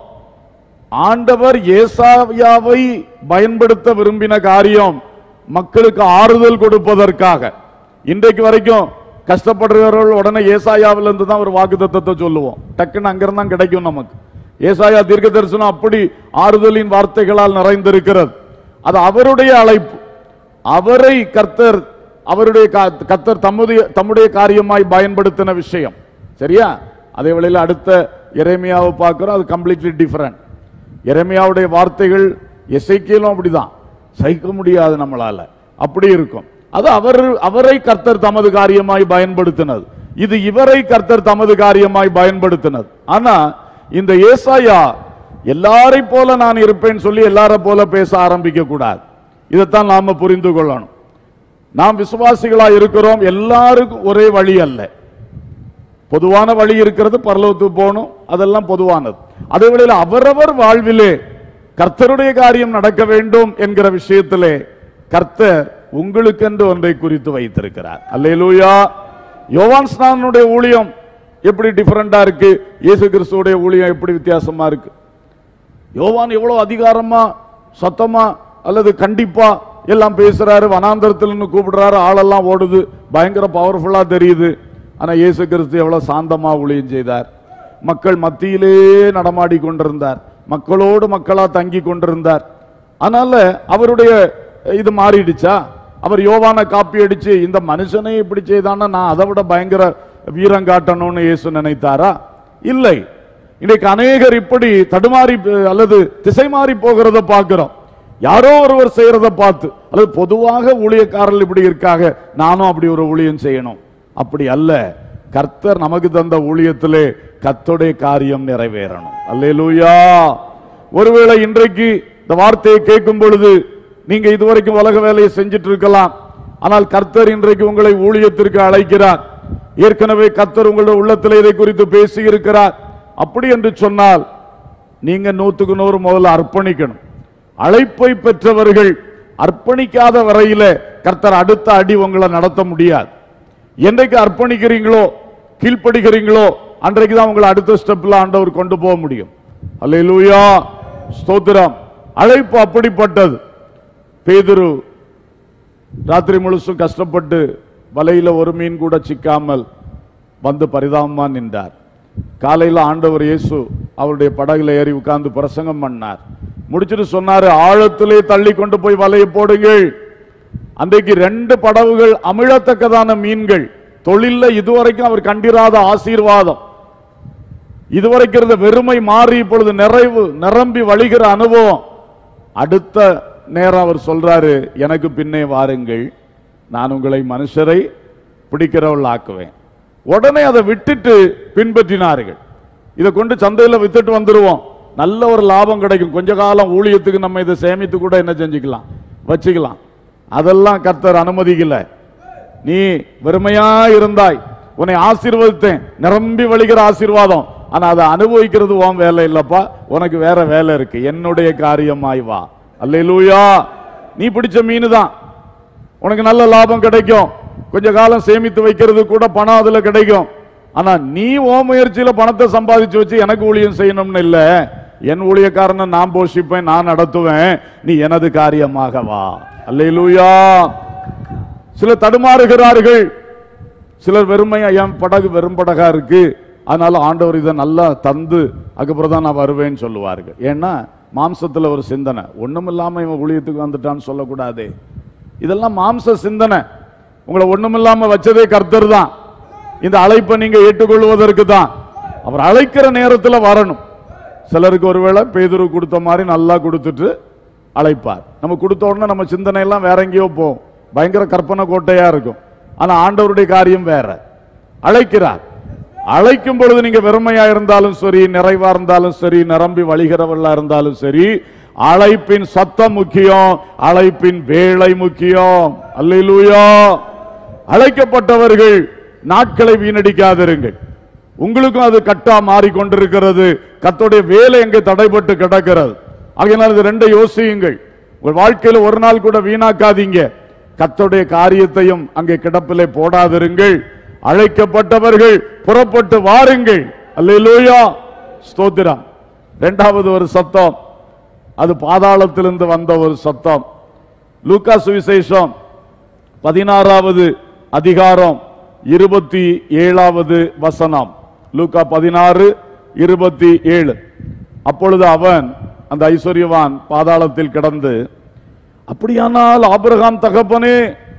ஆண்டவர் ஏசாயாவை பயன்படுத்த விரும்பின காரியம் மக்களுக்கு ஆறுதல் கொடுப்பதற்காக இன்றைக்கு வரைக்கும் கஷ்டப்படுறவர்கள் உடனே ஏசாயாவில இருந்து தான் ஒரு வாக்குத்தத்தத்தை சொல்லுவோம் டக்குன்னு அங்கிருந்து தான் கிடைக்கும் நமக்கு ஏசாயா தீர்க்க தரிசனம் அப்படி ஆறுதலின் வார்த்தைகளால் நிறைந்திருக்கிறது அது அவருடைய அழைப்பு அவரை கர்த்தர் அவருடைய கா- கர்த்தர் தம்முடைய தம்முடைய காரியமாய் பயன்படுத்தின விஷயம் சரியா அதே வேளையில் அடுத்த எரேமியாவை பார்க்கிறோம் அது கம்ப்ளீட்லி டிஃபரண்ட் எரேமியாவுடைய வார்த்தைகள் எசைக்கியலும் அப்படிதான் சகிக்க முடியாது நம்மளால அப்படி இருக்கும் அது அவர் அவரை கர்த்தர் தமது காரியமாய் பயன்படுத்தினது இது இவரை கர்த்தர் தமது காரியமாய் பயன்படுத்தினது ஆனா இந்த ஏசாயா எல்லாரை போல நான் இருப்பேன் சொல்லி எல்லாரை போல பேச ஆரம்பிக்க கூடாது இதைத்தான் நாம புரிந்து கொள்ளணும் நாம் விசுவாசிகளா இருக்கிறோம் எல்லாருக்கும் ஒரே வழி அல்ல பொதுவான வழி இருக்கிறது பரலோகத்துக்கு போகணும் அதெல்லாம் பொதுவானது அதே வேளையில் அவரவர் வாழ்விலே கர்த்தருடைய காரியம் நடக்க வேண்டும் என்கிற விஷயத்திலே கர்த்தர் உங்களுக்கென்று ஒன்றை குறித்து வைத்திருக்கிறார் அல்லேலூயா யோவான் ஸ்நானனுடைய ஊழியம் எப்படி டிஃபரெண்டா இருக்கு இயேசு கிறிஸ்துவுடைய ஊழியம் எப்படி வித்தியாசமா இருக்கு யோவான் எவ்வளவு அதிகாரமா சத்தமா அல்லது கண்டிப்பா எல்லாம் பேசுறாரு வனாந்தரத்தில் கூப்பிடுறாரு ஆளெல்லாம் ஓடுது பயங்கர பவர்ஃபுல்லா தெரியுது ஆனா இயேசு கிறிஸ்து எவ்வளவு சாந்தமா ஊழியம் செய்தார் மக்கள் மத்தியிலே நடமாடி கொண்டிருந்தார் மக்களோடு மக்களா தங்கி கொண்டிருந்தார் அதனால அவருடைய இது மாறிடுச்சா அவர் யோவானை காப்பி அடிச்சு இந்த மனுஷனை இப்படி செய்தான்னா நான் அதை விட பயங்கர வீரம் காட்டணும்னு இயேசு நினைத்தாரா இல்லை இன்னைக்கு அநேகர் இப்படி தடுமாறி ப- அல்லது திசை மாறி போகிறத பார்க்கிறோம் யாரோ ஒருவர் செய்யறத பார்த்து அல்லது பொதுவாக ஊழியக்காரர்கள் இப்படி இருக்காங்க நானும் அப்படி ஒரு ஊழியம் செய்யணும் அப்படி அல்ல கர்த்தர் நமக்கு தந்த ஊழியத்திலே கர்த்தருடைய காரியம் நிறைவேறணும் அல்லேலூயா ஒருவேளை இன்றைக்கு இந்த வார்த்தையை கேட்கும் பொழுது நீங்க இதுவரைக்கும் உலக வேலையை செஞ்சிட்டு இருக்கலாம் ஆனால் கர்த்தர் இன்றைக்கு உங்களை ஊழியத்திற்கு அழைக்கிறார் ஏற்கனவே கர்த்தர் உங்களுடைய உள்ளத்தில் இதை குறித்து பேசி இருக்கிறார் அப்படி என்று சொன்னால் நீங்க நூத்துக்கு நூறு முதல்ல அர்ப்பணிக்கணும் அழைப்பை பெற்றவர்கள் அர்ப்பணிக்காத வரையில கர்த்தர் அடுத்த அடி உங்களை நடத்த முடியாது என்றைக்கு அர்ப்பணிக்கிறீங்களோ கீழ்ப்படுகிறீங்களோ அன்றைக்கு தான் உங்களை அடுத்த ஸ்டெப்ல ஆண்டவர் கொண்டு போக முடியும் அல்லேலூயா ஸ்தோத்திரம் அழைப்பு அப்படிப்பட்டது பேதுரு ராத்திரி முழுசும் கஷ்டப்பட்டு வலையில ஒரு மீன் கூட சிக்காமல் வந்து பரிதாபமா நின்றார் காலையில ஆண்டவர் இயேசு அவருடைய படகுல ஏறி உட்கார்ந்து பிரசங்கம் பண்ணார் முடிச்சிட்டு சொன்னாரு ஆழத்திலே தள்ளி கொண்டு போய் வலையை போடுங்கள் அன்றைக்கு ரெண்டு படகுகள் அமிழத்தக்கதான மீன்கள் தொழில்ல இதுவரைக்கும் அவர் கண்டிராத ஆசீர்வாதம் இதுவரைக்கும் இருந்த வெறுமை மாறி இப்பொழுது நிறைவு நிரம்பி வழிகிற அனுபவம் அடுத்த நேரம் அவர் சொல்றாரு எனக்கு பின்னே வாருங்கள் நான் உங்களை மனுஷரை பிடிக்கிறவள் ஆக்குவேன் உடனே அதை விட்டுட்டு பின்பற்றினார்கள் இதை கொண்டு சந்தையில் வித்துட்டு வந்துருவோம் நல்ல ஒரு லாபம் கிடைக்கும் கொஞ்ச காலம் ஊழியத்துக்கு நம்ம இதை சேமித்து கூட என்ன செஞ்சுக்கலாம் வச்சுக்கலாம் அதெல்லாம் கர்த்தர் அனுமதிக்கல நீ வெறுமையா இருந்தாய் உன்னை ஆசீர்வதித்தேன் நிரம்பி வழிகிற ஆசீர்வாதம் ஆனா அதை அனுபவிக்கிறது உன் வேலை இல்லப்பா உனக்கு வேற வேலை இருக்கு என்னுடைய காரியமாய் வா அல்லேலூயா நீ பிடிச்ச மீன் தான் உனக்கு நல்ல லாபம் கிடைக்கும் கொஞ்ச காலம் சேமித்து வைக்கிறது கூட பணம் அதுல கிடைக்கும் ஆனா நீ ஓ முயற்சியில பணத்தை சம்பாதிச்சு வச்சு எனக்கு ஊழியம் செய்யணும்னு இல்ல என் ஊழியக்காரனை நான் போஷிப்பேன் நான் நடத்துவேன் நீ எனது காரியமாக வா அல்லேலூயா சிலர் தடுமாறுகிறார்கள் சிலர் வெறுமையா என் படகு வெறும் படகா இருக்கு அதனால ஆண்டவர் இதை நல்லா தந்து அதுக்கப்புறம் தான் நான் வருவேன்னு சொல்லுவார்கள் ஏன்னா மாம்சத்துல ஒரு சிந்தனை ஒண்ணும் இல்லாம இவன் ஊழியத்துக்கு வந்துட்டான்னு சொல்லக்கூடாது இதெல்லாம் மாம்ச சிந்தனை உங்களை ஒண்ணும் இல்லாம வச்சதே கர்த்தர் தான் இந்த அழைப்பை நீங்க ஏற்றுக்கொள்வதற்கு தான் அவர் அழைக்கிற நேரத்துல வரணும் சிலருக்கு ஒருவேளை பேதுரு கொடுத்த மாதிரி நல்லா கொடுத்துட்டு அழைப்பார் நம்ம கொடுத்த உடனே நம்ம சிந்தனை எல்லாம் வேற எங்கேயோ போகும் பயங்கர கற்பனை கோட்டையா இருக்கும் ஆனா ஆண்டவருடைய காரியம் வேற அழைக்கிறார் அழைக்கும் பொழுது நீங்க வெறுமையா இருந்தாலும் சரி நிறைவா இருந்தாலும் சரி நிரம்பி வழிகிறவர்களா இருந்தாலும் சரி அழைப்பின் சத்தம் முக்கியம் அழைப்பின் வேலை முக்கியம் அல்லேலூயா அழைக்கப்பட்டவர்கள் நாட்களை வீணடிக்காதிருங்கள் உங்களுக்கும் அது கட்டா மாறிக்கொண்டிருக்கிறது கத்தோடைய வேலை எங்கே தடைபட்டு கிடக்கிறது ஆகையினால் இது ரெண்டை யோசியுங்கள் உங்கள் வாழ்க்கையில ஒரு நாள் கூட வீணாக்காதீங்க கத்தோடைய காரியத்தையும் அங்கே கிடப்பிலே போடாதிருங்கள் அழைக்கப்பட்டவர்கள் புறப்பட்டு வாருங்கள் அல்லேலூயா ஸ்தோத்திரம் இரண்டாவது ஒரு சத்தம் அது பாதாளத்திலிருந்து வந்த ஒரு சத்தம் லூக்கா சுவிசேஷம் பதினாறாவது அதிகாரம் இருபத்தி ஏழாவது வசனம் லூக்கா பதினாறு இருபத்தி ஏழு அப்பொழுது அவன் அந்த ஐஸ்வர்யவான் பாதாளத்தில் கிடந்து அப்படியானால் ஆபிரகாம் தகப்பனே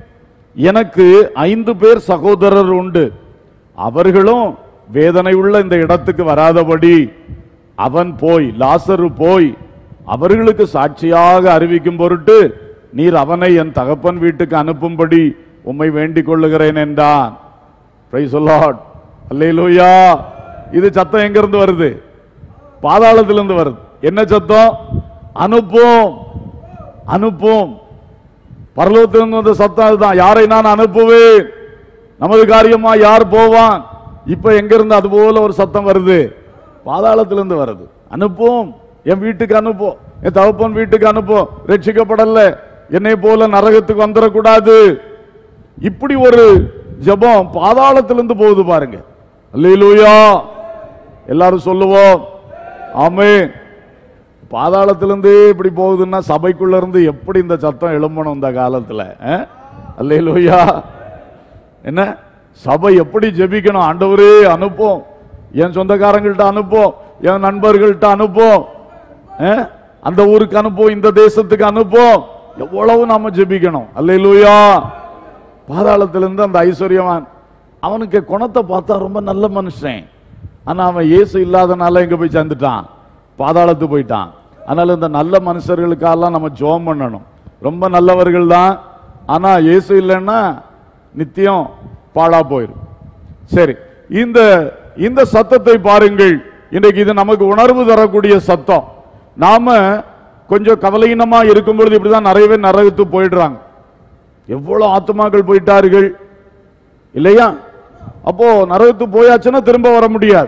எனக்கு ஐந்து பேர் சகோதரர் உண்டு அவர்களும் வேதனை உள்ள இந்த இடத்துக்கு வராதபடி அவன் போய் லாசரு போய் அவர்களுக்கு சாட்சியாக அறிவிக்கும் பொருட்டு நீர் அவனை என் தகப்பன் வீட்டுக்கு அனுப்பும்படி உம்மை வேண்டிக் கொள்ளுகிறேன் என்றான் பிரைஸ் லார்ட் அல்லேலூயா இது சத்தம் எங்க இருந்து வருது பாதாளத்திலிருந்து வருது என்ன சத்தம் அனுப்பும் அனுப்பும் பரலோகத்திலிருந்து வந்த சத்தம் அதுதான் யாரை நான் அனுப்புவேன் நமது காரியமா யார் போவான் இப்ப எங்க இருந்து அது போல ஒரு சத்தம் வருது பாதாளத்திலிருந்து வருது அனுப்பும் என் வீட்டுக்கு அனுப்பும் என் தகப்பன் வீட்டுக்கு அனுப்பும் ரட்சிக்கப்படல என்னை போல நரகத்துக்கு வந்துடக்கூடாது இப்படி ஒரு ஜெபம் பாதாளத்திலிருந்து போகுது பாருங்க அல்லேலூயா எல்லாரும் சொல்லுவோம் ஆமென் பாதாளத்திலிருந்து இப்படி போகுதுன்னா சபைக்குள்ள இருந்து எப்படி இந்த சத்தம் எழும்பணும் இந்த காலத்துல அஹ்? அல்லேலூயா என்ன சபை எப்படி ஜெபிக்கணும் ஆண்டவரே அனுப்போம் என் சொந்தக்காரங்கள்ட்ட அனுப்போம் என் நண்பர்கள்ட்ட அனுப்போம் அஹ்? அந்த ஊருக்கு அனுப்போம் இந்த தேசத்துக்கு அனுப்போம் எவ்வளவு நாம ஜெபிக்கணும் அல்லேலூயா பாதாளத்திலிருந்து அந்த ஐஸ்வர்யவான் அவனுக்கு குணத்தை பார்த்தா ரொம்ப நல்ல மனுஷன் ஆனா அவன் இயேசு இல்லாதனால எங்க போய் சேர்ந்துட்டான் பாதாளத்துக்கு போயிட்டான் அதனால இந்த நல்ல மனுஷர்களுக்கெல்லாம் நம்ம ஜோம் பண்ணணும் ரொம்ப நல்லவர்கள் தான் ஆனா இயேசு இல்லைன்னா நித்தியம் பாழா போயிரும் சரி இந்த இந்த சத்தத்தை பாருங்கள் இன்றைக்கு இது நமக்கு உணர்வு தரக்கூடிய சத்தம் நாம கொஞ்சம் கவலையினமா இருக்கும் பொழுது இப்படிதான் நிறைய பேர் நரகத்து போயிடுறாங்க எவ்வளவு ஆத்மாக்கள் போயிட்டார்கள் இல்லையா அப்போ நரகத்து போயாச்சுன்னா திரும்ப வர முடியாது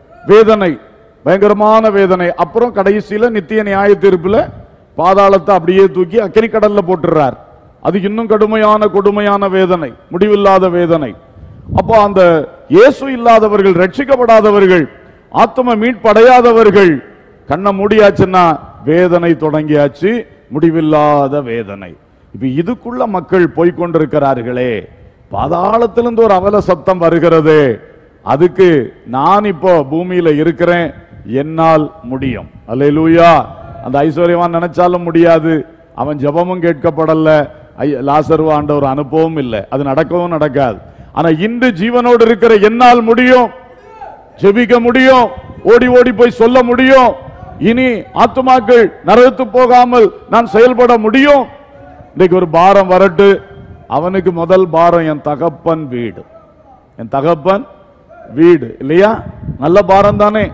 வேதனை பயங்கரமான வேதனை அப்புறம் கடைசியில நித்திய நியாய தீர்ப்புல பாதாளத்தை அப்படியே தூக்கி அக்கினி கடல்ல போட்டுறார் அது இன்னும் கடுமையான கொடுமையான வேதனை முடிவில்லாத வேதனை அப்போ அந்த இயேசு இல்லாதவர்கள் ரட்சிக்கப்படாதவர்கள் ஆத்ம மீட்படையாதவர்கள் கண்ணை மூடியாச்சுன்னா வேதனை தொடங்கியாச்சு முடிவில்லாத வேதனை இப்ப இதுக்குள்ள மக்கள் போய்க்கொண்டிருக்கிறார்களே பாதாளத்திலிருந்து ஒரு அவல சத்தம் வருகிறது அதுக்கு நான் இப்போ பூமியில இருக்கிறேன் என்னால் முடியும் அல்லேலூயா அந்த ஐஸ்வர்யவான் நினைச்சாலும் முடியாது அவன் ஜெபமும் கேட்கப்படல ஐ- லாசரு ஆண்டவர் அனுப்பவும் இல்லை அது நடக்கவும் நடக்காது ஆனா இன்று ஜீவனோடு இருக்கிற என்னால் முடியும் ஜெபிக்க முடியும் ஓடி ஓடி போய் சொல்ல முடியும் இனி ஆத்துமாக்கள் நரகத்து போகாமல் நான் செயல்பட முடியும் இன்னைக்கு ஒரு பாரம் வரட்டு அவனுக்கு முதல் பாரம் என் தகப்பன் வீடு என் தகப்பன் வீடு இல்லையா நல்ல பாரம் தானே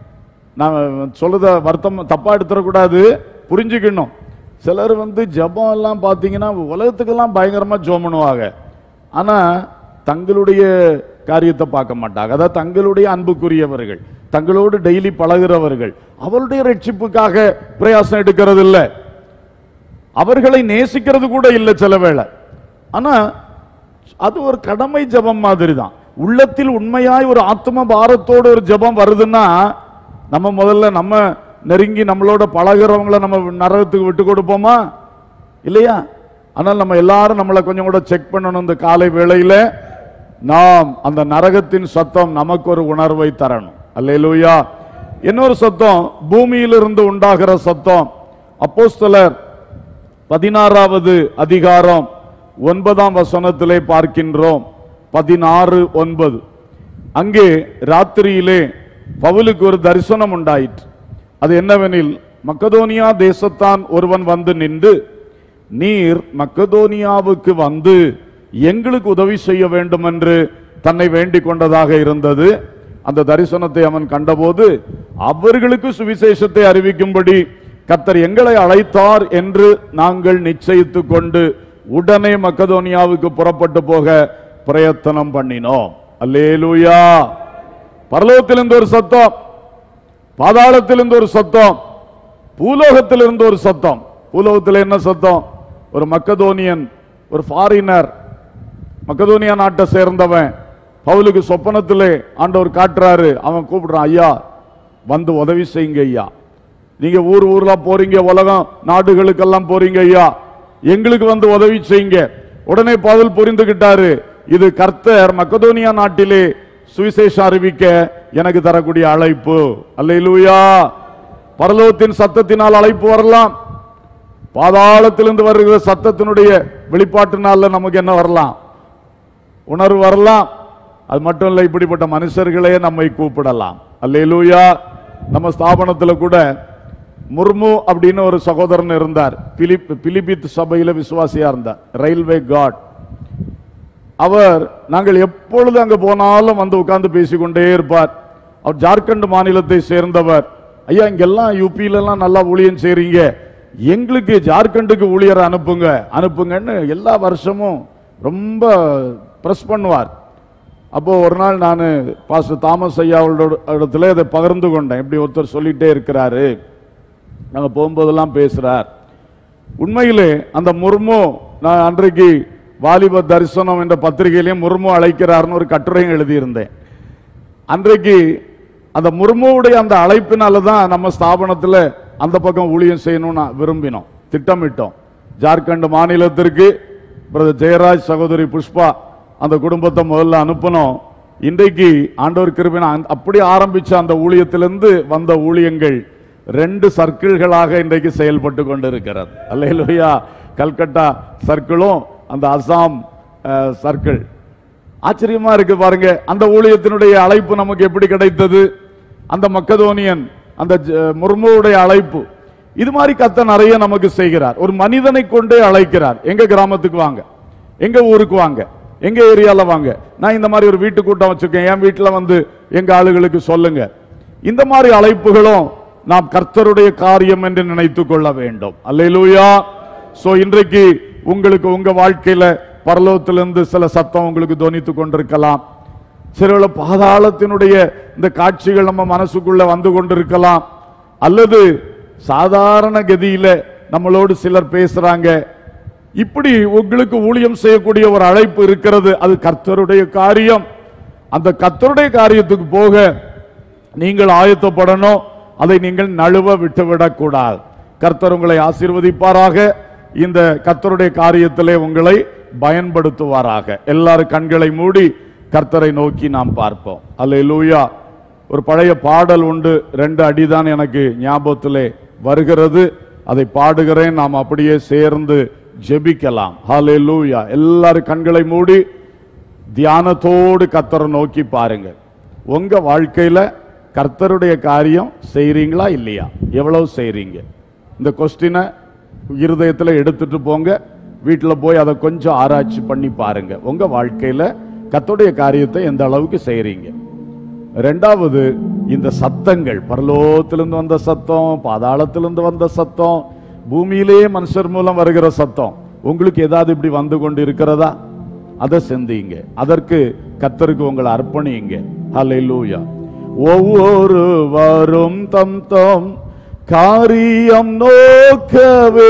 நான் சொல்றத வருத்தம் தப்பா எடுத்துடக்கூடாது புரிஞ்சுக்கணும் சிலர் வந்து ஜெபம் எல்லாம் பார்த்தீங்கன்னா உலகத்துக்கெல்லாம் பயங்கரமா ஜெபம் பண்ணுவாங்க ஆனா தங்களுடைய காரியத்தை பார்க்க மாட்டாங்க அதாவது தங்களுடைய அன்புக்குரியவர்கள் தங்களோடு டெய்லி பழகுறவர்கள் அவருடைய ரட்சிப்புக்காக பிரயாசம் எடுக்கிறது இல்லை அவர்களை நேசிக்கிறது கூட இல்லை சில வேளை ஆனா அது ஒரு கடமை ஜெபம் மாதிரி தான் உள்ளத்தில் உண்மையாய் ஒரு ஆத்ம பாரத்தோடு ஒரு ஜெபம் வருதுன்னா நம்ம முதல்ல நம்ம நெருங்கி நம்மளோட பழகுறவங்கள நம்ம நரகத்துக்கு விட்டு கொடுப்போமா இல்லையா ஆனால் நம்ம எல்லாரும் நம்மளை கொஞ்சம் கூட செக் பண்ணணும் இந்த காலை வேளையில நாம் அந்த நரகத்தின் சத்தம் நமக்கு ஒரு உணர்வை தரணும் அல்லேலூயா இன்னொரு சத்தம் பூமியிலிருந்து உண்டாகிற சத்தம் அப்போஸ்தலர் பதினாறாவது அதிகாரம் ஒன்பதாம் வசனத்திலே பார்க்கின்றோம் பதினாறு ஒன்பது அங்கே ராத்திரியிலே பவுலுக்கு ஒரு தரிசனம் உண்டாயிற்று அது என்னவெனில் மக்கதோனியா தேசத்தான் ஒருவன் வந்து நின்று நீர் மக்கதோனியாவுக்கு வந்து எங்களுக்கு உதவி செய்ய வேண்டும் என்று தன்னை வேண்டிக் கொண்டதாக இருந்தது அந்த தரிசனத்தை அவன் கண்டபோது அவர்களுக்கு சுவிசேஷத்தை அறிவிக்கும்படி கர்த்தர் எங்களை அழைத்தார் என்று நாங்கள் நிச்சயித்துக் கொண்டு உடனே மக்கதோனியாவுக்கு புறப்பட்டு போக பிரயத்தனம் பண்ணினோம் அல்லேலூயா பரலோகத்திலிருந்து ஒரு சத்தம் பாதாளத்திலிருந்து ஒரு சத்தம் பூலோகத்திலிருந்து ஒரு சத்தம் பூலோகத்தில் என்ன சத்தம் ஒரு மக்கதோனியன் ஒரு ஃபாரினர் மக்கதோனியா நாட்டை சேர்ந்தவன் பவுலுக்கு சொப்பனத்திலே ஆண்டவர் காட்டுறாரு அவன் கூப்பிடுறான் ஐயா வந்து உதவி செய்யுங்க ஐயா நீங்க ஊர் ஊர்ல போறீங்க உலகம் நாடுகளுக்கெல்லாம் போறீங்க ஐயா எங்களுக்கு வந்து உதவி செய்யுங்க உடனே பவுல் புரிந்துகிட்டாரு இது கர்த்தர் மக்கதோனியா நாட்டிலே சுவிசேஷம் அறிவிக்க எனக்கு தரக்கூடிய அழைப்பு அல்லேலூயா பரலோகத்தின் சத்தத்தினால் அழைப்பு வரலாம் பாதாளத்திலிருந்து வருகிற சத்தத்தினுடைய வெளிப்பாட்டினால நமக்கு என்ன வரலாம் உணர்வு வரலாம் அது மட்டும் இல்லை இப்படிப்பட்ட மனுஷர்களே நம்மை கூப்பிடலாம் அல்லேலூயா நம்ம ஸ்தாபனத்துல கூட முர்மு அப்படின்னு ஒரு சகோதரன் இருந்தார் பிலிப் பிலிபித் சபையில விசுவாசியா இருந்தார் ரயில்வே காட் அவர் நாங்கள் எப்பொழுது அங்க போனாலும் வந்து உட்கார்ந்து பேசிக்கொண்டே இருப்பார் அவர் ஜார்க்கண்ட் மாநிலத்தை சேர்ந்தவர் ஐயா இங்கெல்லாம் யூபியில எல்லாம் நல்லா ஊழியம் செய்றீங்க எங்களுக்கு ஜார்க்கண்டுக்கு ஊழியரை அனுப்புங்க அனுப்புங்கன்னு எல்லா வருஷமும் ரொம்ப பிரஸ் பண்ணுவார் அப்போ ஒரு நாள் நான் பாஸ்டர் தாமஸ் ஐயாவோட இடத்துல இதை பகிர்ந்து கொண்டேன் இப்படி ஒருத்தர் சொல்லிட்டே இருக்கிறாரு நாங்க போகும்போதெல்லாம் பேசுறார் உண்மையிலே அந்த முர்மு நான் அன்றைக்கு வாலிப தரிசனம் என்ற பத்திரிகையிலையும் முர்மு அழைக்கிறார்னு ஒரு கட்டுரையும் எழுதியிருந்தேன் அன்றைக்கு அந்த முர்முவுடைய அந்த அழைப்பினால தான் நம்ம ஸ்தாபனத்தில் அந்த பக்கம் ஊழியம் செய்யணும்னு விரும்பினோம் திட்டமிட்டோம் ஜார்க்கண்ட் மாநிலத்திற்கு பிரதர் ஜெயராஜ் சகோதரி புஷ்பா அந்த குடும்பத்தை முதல்ல அனுப்பணும் இன்றைக்கு ஆண்டவர் கிருபின அப்படி ஆரம்பிச்ச அந்த ஊழியத்திலிருந்து வந்த ஊழியங்கள் ரெண்டு சர்க்கிள்களாக இன்றைக்கு செயல்பட்டு கொண்டிருக்கிறது அல்லேலூயா கல்கட்டா சர்க்கிளும் அந்த அசாம் அஹ், சர்க்கிள் ஆச்சரியமா இருக்கு பாருங்க அந்த ஊழியத்தினுடைய அழைப்பு நமக்கு எப்படி கிடைத்தது அந்த மக்கதோனியன் அந்த ஜ- முர்முவுடைய அழைப்பு இது மாதிரி கத்த நிறைய நமக்கு செய்கிறார் ஒரு மனிதனை கொண்டே அழைக்கிறார் எங்க கிராமத்துக்கு வாங்க எங்க ஊருக்கு வாங்க எங்க ஏரியால வாங்க நான் இந்த மாதிரி ஒரு வீட்டு கூட்டம் வச்சிருக்கேன் என் வீட்டுல வந்து எங்க ஆளுகளுக்கு சொல்லுங்க இந்த மாதிரி அழைப்புகளும் நாம் கர்த்தருடைய காரியம் என்று நினைத்துக் கொள்ள வேண்டும் அல்லேலூயா சோ இன்றைக்கு உங்களுக்கு உங்க வாழ்க்கையில பரலோகத்திலிருந்து சில சத்தம் உங்களுக்கு தொனித்து கொண்டிருக்கலாம் சில பாதாளத்தினுடைய இந்த காட்சிகள் நம்ம மனசுக்குள்ள வந்து கொண்டிருக்கலாம் அல்லது சாதாரண கதியில நம்மளோடு சிலர் பேசுறாங்க இப்படி உங்களுக்கு ஊழியம் செய்யக்கூடிய ஒரு அழைப்பு இருக்கிறது அது கர்த்தருடைய காரியம் அந்த கர்த்தருடைய காரியத்துக்கு போக நீங்கள் ஆயத்தப்படணும் அதை நீங்கள் நழுவ விட்டுவிடக் கூடாது கர்த்தர் உங்களை ஆசீர்வதிப்பாராக இந்த கர்த்தருடைய காரியத்திலே உங்களை பயன்படுத்துவாராக எல்லாரும் கண்களை மூடி கர்த்தரை நோக்கி நாம் பார்ப்போம் அல்லேலூயா ஒரு பழைய பாடல் உண்டு ரெண்டு அடிதான் எனக்கு ஞாபகத்திலே வருகிறது அதை பாடுகிறேன் நாம் அப்படியே சேர்ந்து ஜெபிக்கலாம் ஹalleluya எல்லாரும் கண்களை மூடி தியானத்தோடு கர்த்தரை நோக்கி பாருங்க உங்க வாழ்க்கையில கர்த்தருடைய காரியம் செய்றீங்களா இல்லையா எவ்வளவு செய்றீங்க இந்த கொஸ்டினை இருதயத்துல எடுத்துட்டு போங்க வீட்டில் போய் அதை கொஞ்சம் ஆராய்ச்சி பண்ணி பாருங்க உங்க வாழ்க்கையில கர்த்தருடைய காரியத்தை எந்த அளவுக்கு செய்றீங்க ரெண்டாவது இந்த சத்தங்கள் பரலோகத்திலிருந்து வந்த சத்தம் பாதாளத்திலிருந்து வந்த சத்தம் பூமியிலேயே மனுஷர் மூலம் வருகிற சத்தம் உங்களுக்கு ஏதாவது இப்படி வந்து கொண்டு இருக்கிறதா அதை சிந்திங்க அதற்கு கத்தருக்கு உங்களை அர்ப்பணியுங்க ஹalleluya ஒவ்வொருவரும் தம் தம் காரியம் நோக்கவே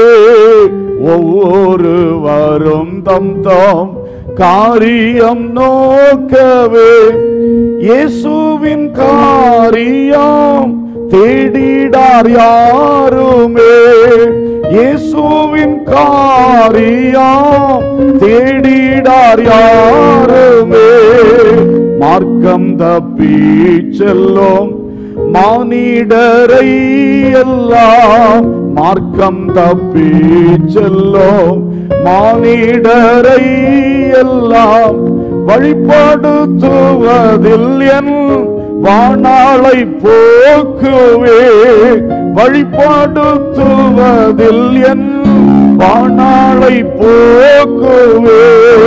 ஒவ்வொருவரும் தம் தம் காரியம் நோக்கவே இயேசுவின் காரியம் தேடிடார் யாருமே இயேசுவின் காரியம் தேடிடார் யாருமே மார்க்கம் தப்பி செல்லும் மானிடரை எல்லாம் மார்க்கம் தப்பி செல்லும் மானிடரை எல்லாம் வழிபாடுத்துவதில் என் வாணாளை போக்குவே வழிபாடுத்துவதில் என் வானாளை போக்குவே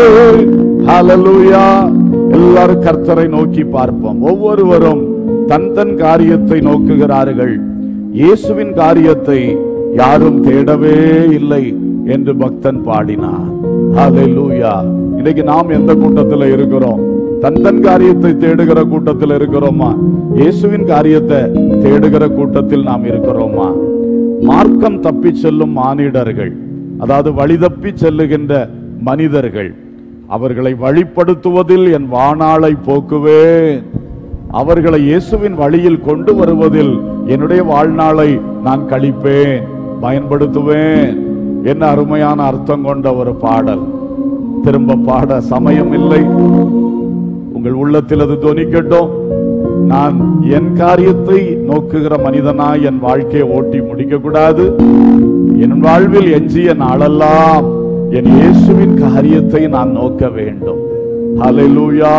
ஹalleluya எல்லாரும் கர்த்தரை நோக்கி பார்ப்போம் ஒவ்வொருவரும் தன் தன் காரியத்தை நோக்குகிறார்கள் இயேசுவின் காரியத்தை யாரும் தேடவே இல்லை என்று பக்தன் பாடினார் ஹalleluya இன்னைக்கு நாம் எந்த கூட்டத்தில் இருக்கிறோம் தன் தன் காரியத்தை தேடுகிற கூட்டத்தில் இருக்கிறோமா இயேசுவின் காரியத்தை தேடுகிற கூட்டத்தில் நாம் இருக்கிறோமா மார்க்கம் தப்பி செல்லும் மானிடர்கள் அதாவது வழி தப்பி செல்லுகின்ற மனிதர்கள் அவர்களை வழிப்படுத்துவதில் என் வாணாளை போக்குவேன் அவர்களை இயேசுவின் வழியில் கொண்டு வருவதில் என்னுடைய வாழ்நாளை நான் கழிப்பேன் பயன்படுத்துவேன் என்ன அருமையான அர்த்தம் கொண்ட ஒரு பாடல் திரும்ப பாட சமயம் இல்லை உங்கள் உள்ளத்தில் அது தொனிக்கட்டும் நான் என் காரியத்தை நோக்குகிற மனிதனாய் என் வாழ்க்கையை ஓட்டி முடிக்க கூடாது என் வாழ்வில் எஞ்சிய நாளெல்லாம் என் இயேசுவின் காரியத்தை நான் நோக்க வேண்டும் ஹalleluya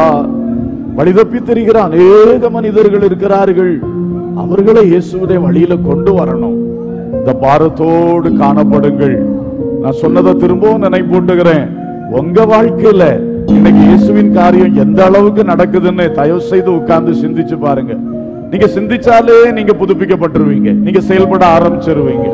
வழிதப்பி தெரிகிற அநேக மனிதர்கள் இருக்கிறார்கள் அவர்களை இயேசுடைய வழியில கொண்டு வரணும் இந்த பாரத்தோடு காணப்படுங்கள் நான் சொன்னதை திரும்பவும் நினைப்பூட்டுகிறேன் உங்க வாழ்க்கையில இன்னைக்கு இயேசுவின் காரியம் எந்த அளவுக்கு நடக்குதுன்னு தயவு செய்து உட்கார்ந்து சிந்திச்சு பாருங்க நீங்க சிந்திச்சாலே நீங்க புதுப்பிக்கப்பட்டுருவீங்க நீங்க செயல்பட ஆரம்பிச்சிருவீங்க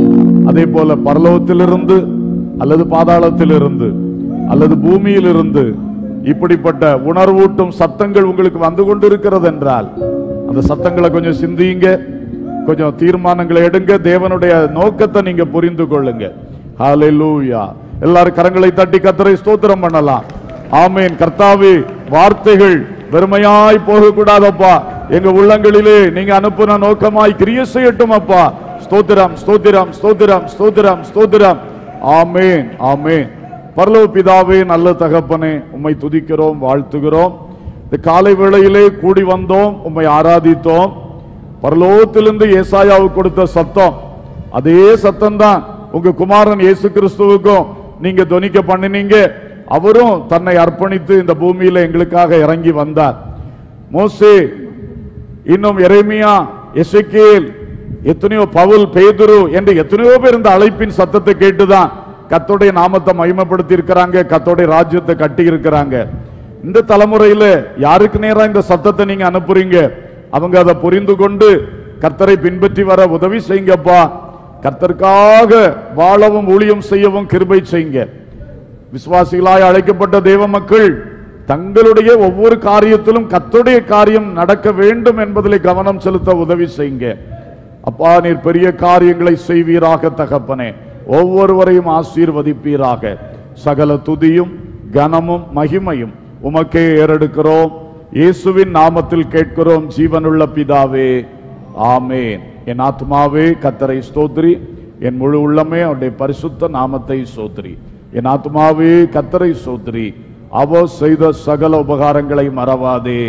அதே போல பரலோகத்திலிருந்து அல்லது பாதாளத்திலிருந்து அல்லது பூமியிலிருந்து இப்படிப்பட்ட உணர்வூட்டும் சத்தங்கள் உங்களுக்கு வந்து கொண்டிருக்கிறது என்றால் அந்த சத்தங்களை கொஞ்சம் சிந்தியுங்க கொஞ்சம் தீர்மானங்களை எடுங்க தேவனுடைய நோக்கத்தை நீங்க புரிந்து கொள்ளுங்க ஹalleluya எல்லாரும் கரங்களை தட்டி கத்தரை ஸ்தோத்திரம் பண்ணலாம் ஆமேன் கர்த்தாவே வார்த்தைகள் வெறுமையாய் போக கூடாதப்பா எங்க உள்ளங்களிலே நீங்க அனுப்புன நோக்கமாய் கிரிய செய்யட்டும் அப்பா ஸ்தோத்திரம் ஸ்தோத்திரம் ஸ்தோத்திரம் ஸ்தோத்திரம் ஸ்தோத்திரம் ஆமேன் ஆமேன் பரலோக பிதாவே நல்ல தகப்பனே உம்மை துதிக்கிறோம் வாழ்த்துகிறோம் இந்த காலை வேளையிலே கூடி வந்தோம் உம்மை ஆராதித்தோம் பரலோகத்திலிருந்து ஏசாயாவுக்கு கொடுத்த சத்தம் அதே சத்தம் தான் உங்க குமாரன் இயேசு கிறிஸ்துவுக்கும் நீங்க துணிக்க பண்ணினீங்க அவரும் தன்னை அர்ப்பணித்து இந்த பூமியில எங்களுக்காக இறங்கி வந்தார் மோசே இன்னும் எரேமியா எசேக்கியேல் எத்தனையோ பவுல் பேதுரு என்று எத்தனையோ பேர் இந்த அழைப்பின் சத்தத்தை கேட்டுதான் கத்தோடைய நாமத்தை மகிமைப்படுத்தி இருக்கிறாங்க கத்தோடைய ராஜ்யத்தை கட்டி இருக்கிறாங்க இந்த தலைமுறையில யாருக்கு நேரா இந்த சத்தத்தை நீங்க அனுப்புறீங்க அவங்க அதை புரிந்து கொண்டு கர்த்தரை பின்பற்றி வர உதவி செய்யுங்கப்பா கர்த்தருக்காக வாழவும் ஊழியம் செய்யவும் கிருபை செய்யுங்க விசுவாசிகளாய் அழைக்கப்பட்ட தேவ மக்கள் தங்களுடைய ஒவ்வொரு காரியத்திலும் கர்த்தருடைய காரியம் நடக்க வேண்டும் என்பதில் கவனம் செலுத்த உதவி செய்யுங்க அப்பா நீர் பெரிய காரியங்களை செய்வீராக தகப்பனே ஒவ்வொருவரையும் ஆசீர்வதிப்பீராக சகல துதியும் கனமும் மகிமையும் உமக்கே ஏறெடுக்கிறோம் இயேசுவின் நாமத்தில் கேட்கிறோம் ஜீவனுள்ள பிதாவே ஆமேன் என் ஆத்மாவே கத்தரை ஸ்தோத்ரி என் முழு உள்ளமே அவருடைய பரிசுத்த நாமத்தை சோத்ரி என் ஆத்மாவே கத்தரை சோத்ரி அவர் செய்த சகல உபகாரங்களை மறவாதே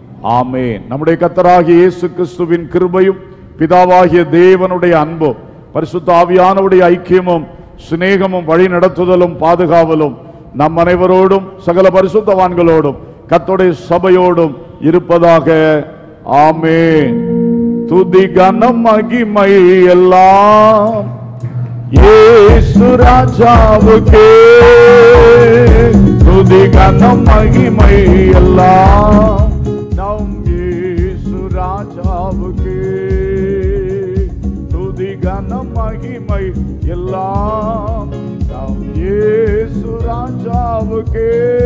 ஆமேன் நம்முடைய கத்தராகிய இயேசு கிறிஸ்துவின் கிருபையும் பிதாவாகிய தேவனுடைய அன்பும் பரிசுத்த ஆவியானவருடைய ஐக்கியமும் சிநேகமும் வழி நடத்துதலும் பாதுகாவலும் நம் அனைவரோடும் சகல பரிசுத்தவான்களோடும் கத்தோடைய சபையோடும் இருப்பதாக ஆமேன் துதி கனம் மகிமை எல்லாம் இயேசு ராஜாவுக்கே துதி கனம் மகிமை எல்லாம் நம் இயேசு ராஜாவுக்கே துதி கனம் மகிமை எல்லாம் நம் இயேசு ராஜாவுக்கே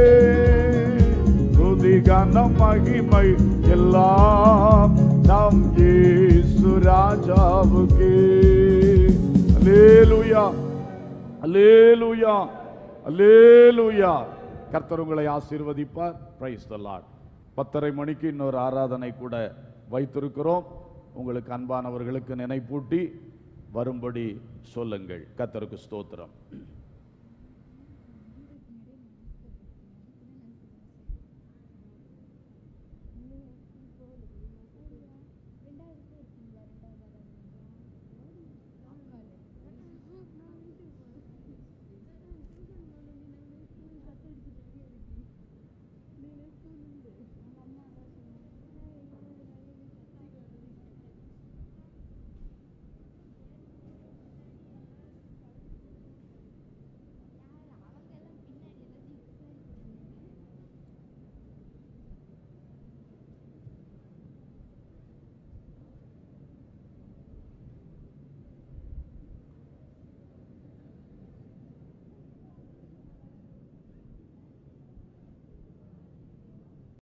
துதி கனம் மகிமை எல்லாம் நம் இயேசு ராஜாவுக்கே அல்லேலூயா அல்லேலூயா அல்லேலூயா கர்த்தர் உங்களை ஆசீர்வதிப்பார் பிரைஸ் த லார்ட் பத்தரை மணிக்கு இன்னொரு ஆராதனை கூட வைத்திருக்கிறோம் உங்களுக்கு அன்பானவர்களுக்கு நினைப்பூட்டி வரும்படி சொல்லுங்கள் கர்த்தருக்கு ஸ்தோத்திரம்